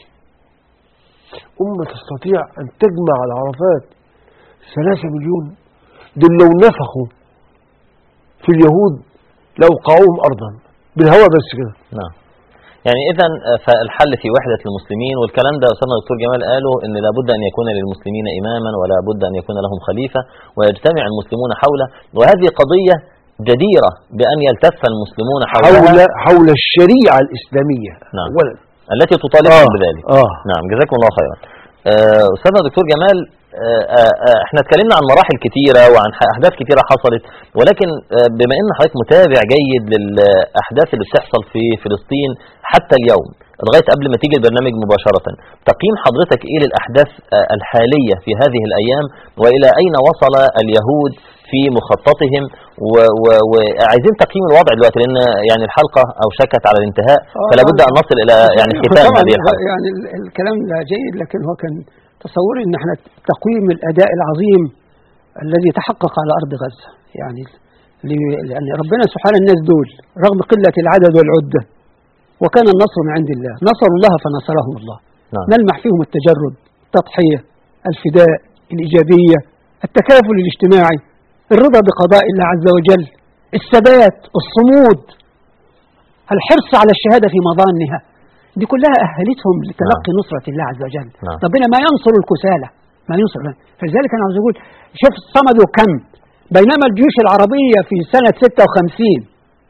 أمة تستطيع أن تجمع على عرفات 3 مليون دول لو نفخوا في اليهود لأوقعوهم أرضا بالهواء بس كده نعم يعني اذا فالحل في وحده المسلمين والكلام ده استاذنا الدكتور جمال قاله ان لابد ان يكون للمسلمين اماما ولا بد ان يكون لهم خليفه ويجتمع المسلمون حوله وهذه قضيه جديره بان يلتف المسلمون حولها حول حول الشريعة الإسلامية نعم. أولا التي تطالبهم آه، بذلك آه. نعم جزاكم الله خيرا آه، استاذنا دكتور جمال آه، آه، آه، احنا اتكلمنا عن مراحل كتيره وعن ح- احداث كتيره حصلت ولكن آه، بما ان حضرتك متابع جيد للاحداث اللي بتحصل في فلسطين حتى اليوم لغايه قبل ما تيجي البرنامج مباشره تقييم حضرتك ايه للاحداث آه، الحاليه في هذه الايام والى اين وصل اليهود في مخططهم و- و- وعايزين تقييم الوضع دلوقتي لان يعني الحلقه اوشكت على الانتهاء آه، فلا بد ان نصل الى يعني ختام طبعاً هذه الحلقه يعني ال- الكلام ده جيد لكن هو كان تصوري ان احنا تقويم الاداء العظيم الذي تحقق على ارض غزه يعني ل- لان ربنا سبحانه الناس دول رغم قله العدد والعده وكان النصر من عند الله نصروا الله فنصرهم الله نعم. نلمح فيهم التجرد التضحيه الفداء الايجابيه التكافل الاجتماعي الرضا بقضاء الله عز وجل الثبات الصمود الحرص على الشهادة في مظانها دي كلها أهلتهم لتلقي نصرة الله عز وجل نعم. ربنا ما ينصر الكسالى ما ينصر فلذلك أنا عاوز أقول شوف صمدوا كم بينما الجيوش العربية في سنة 56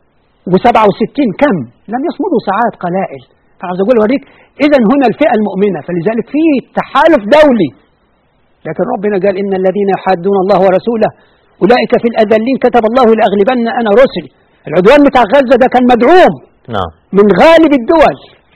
و67 كم لم يصمدوا ساعات قلائل فعاوز أقول أوريك إذا هنا الفئة المؤمنة فلذلك في تحالف دولي لكن ربنا قال إن الذين يحادون الله ورسوله أولئك في الأذلين كتب الله لأغلبن أنا رسلي العدوان بتاع غزة ده كان مدعوم نعم من غالب الدول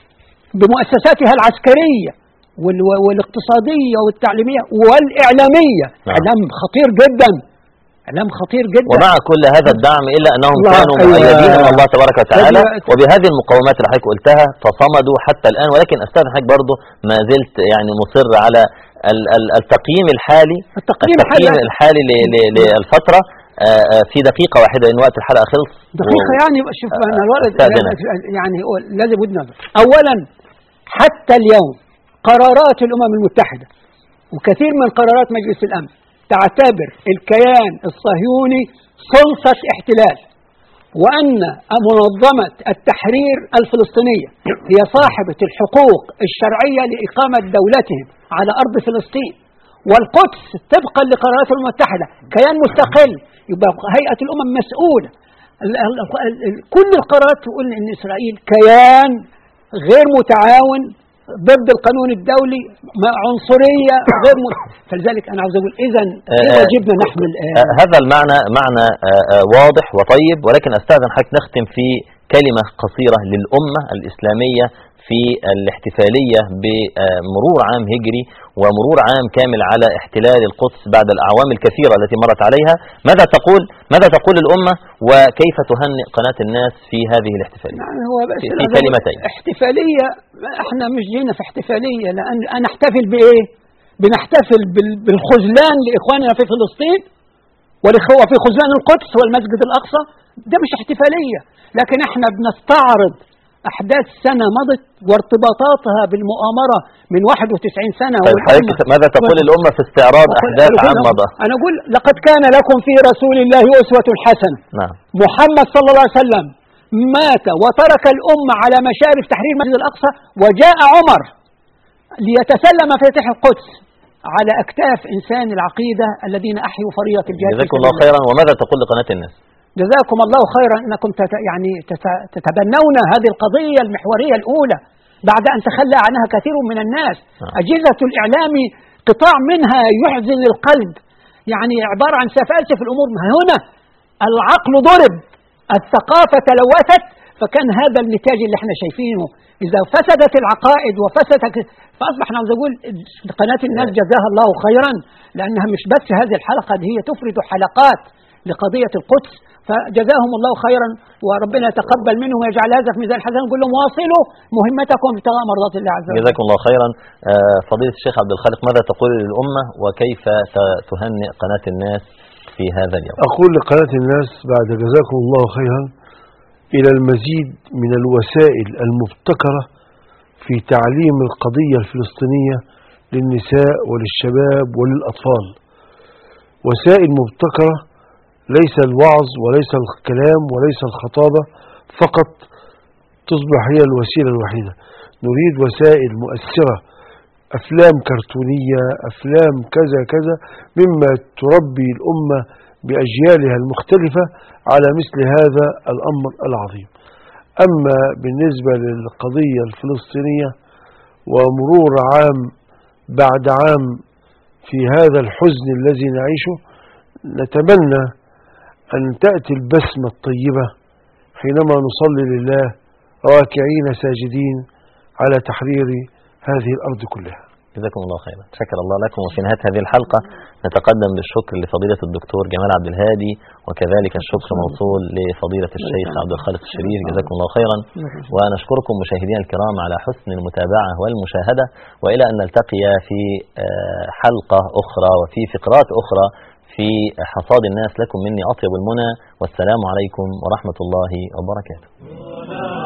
بمؤسساتها العسكرية وال- والاقتصادية والتعليمية والإعلامية نعم. إعلام خطير جدا إعلام خطير جدا ومع كل هذا الدعم الا انهم الله كانوا أيوة. مؤيدين من الله تبارك وتعالى فدي- وبهذه المقومات اللي حضرتك قلتها فصمدوا حتى الان ولكن استاذن حضرتك برضه ما زلت يعني مصر على ال- ال- التقييم الحالي التقييم التقييم الحالي- الحالي ل- ل- للفتره آه، آه، في دقيقه واحده لان وقت الحلقه خلص دقيقة و- يعني شوف أنا الولد أستأذنك. يعني هو لازم ود نظر أولا حتى اليوم قرارات الأمم المتحدة وكثير من قرارات مجلس الأمن تعتبر الكيان الصهيوني سلطة احتلال وأن منظمة التحرير الفلسطينية هي صاحبة الحقوق الشرعية لإقامة دولتهم على أرض فلسطين والقدس طبقا لقرارات الأمم المتحدة كيان مستقل يبقى هيئة الأمم مسؤولة ال- ال- ال- ال- كل القرارات تقول إن إسرائيل كيان غير متعاون ضد القانون الدولي م- عنصرية غير م... فلذلك أنا عاوز أقول إذا إيه آه، واجبنا نحن الآن آه، هذا المعنى معنى آه، آه، واضح وطيب ولكن استاذن حضرتك نختم في كلمه قصيره للامه الاسلاميه في الاحتفاليه بمرور عام هجري ومرور عام كامل على احتلال القدس بعد الاعوام الكثيره التي مرت عليها ماذا تقول ماذا تقول الامه وكيف تهنئ قناه الناس في هذه الاحتفاليه يعني هو بس في- في أنا بقول كلمتين. احتفالية احنا مش جينا في احتفالية لأن أنا احتفل بإيه؟ بنحتفل بال- بالخذلان لإخواننا في فلسطين والإخوة في خذلان القدس والمسجد الأقصى ده مش احتفالية لكن احنا بنستعرض أحداث سنة مضت وارتباطاتها بالمؤامرة من 91 سنة طيب والأمة- حضرتك ماذا تقول الامه في استعراض أقول- احداث أنا عام أقول- مضى أنا أقول لقد كان لكم في رسول الله أسوة حسنة نعم محمد صلى الله عليه وسلم مات وترك الأمة على مشارف تحرير المسجد الأقصى وجاء عمر ليتسلم مفاتيح القدس على أكتاف إنسان العقيدة الذين أحيوا فريضة الجهاد في جزاكم سبيل الله خيرا وماذا تقول لقناة الناس جزاكم الله خيرا انكم تت يعني تت- تتبنون هذه القضيه المحوريه الاولى بعد ان تخلى عنها كثير من الناس نعم. اجهزه الاعلام قطاع منها يحزن القلب يعني عباره عن سفاسف الامور ما هنا العقل ضرب الثقافه تلوثت فكان هذا النتاج اللي احنا شايفينه اذا فسدت العقائد وفسدت فاصبح انا عاوز اقول قناه الناس جزاها الله خيرا لانها مش بس هذه الحلقه دي هي تفرد حلقات لقضيه القدس فجزاهم الله خيرا وربنا يتقبل منهم ويجعل هذا في ميزان الحسنات نقول لهم واصلوا مهمتكم ابتغاء مرضات الله عز وجل جزاكم الله خيرا آه، فضيلة الشيخ عبد الخالق ماذا تقول للأمة وكيف ت- تهنئ قناة الناس في هذا اليوم أقول لقناة الناس بعد جزاكم الله خيرا إلى المزيد من الوسائل المبتكرة في تعليم القضية الفلسطينية للنساء وللشباب وللأطفال وسائل مبتكرة ليس الوعظ وليس الكلام وليس الخطابة فقط تصبح هي الوسيلة الوحيدة نريد وسائل مؤثرة أفلام كرتونية أفلام كذا كذا مما تربي الأمة بأجيالها المختلفة على مثل هذا الأمر العظيم أما بالنسبة للقضية الفلسطينية ومرور عام بعد عام في هذا الحزن الذي نعيشه نتمنى أن تأتي البسمة الطيبة حينما نصلي لله راكعين ساجدين على تحرير هذه الأرض كلها جزاكم الله خيرا شكر الله لكم وفي نهاية هذه الحلقة نتقدم بالشكر لفضيلة الدكتور جمال عبد الهادي وكذلك الشكر موصول لفضيلة الشيخ عبد الخالق الشريف جزاكم الله خيرا ونشكركم مشاهدينا الكرام على حسن المتابعة والمشاهدة وإلى أن نلتقي في آه، حلقة أخرى وفي فقرات أخرى في حصاد الناس لكم مني أطيب المنى والسلام عليكم ورحمة الله وبركاته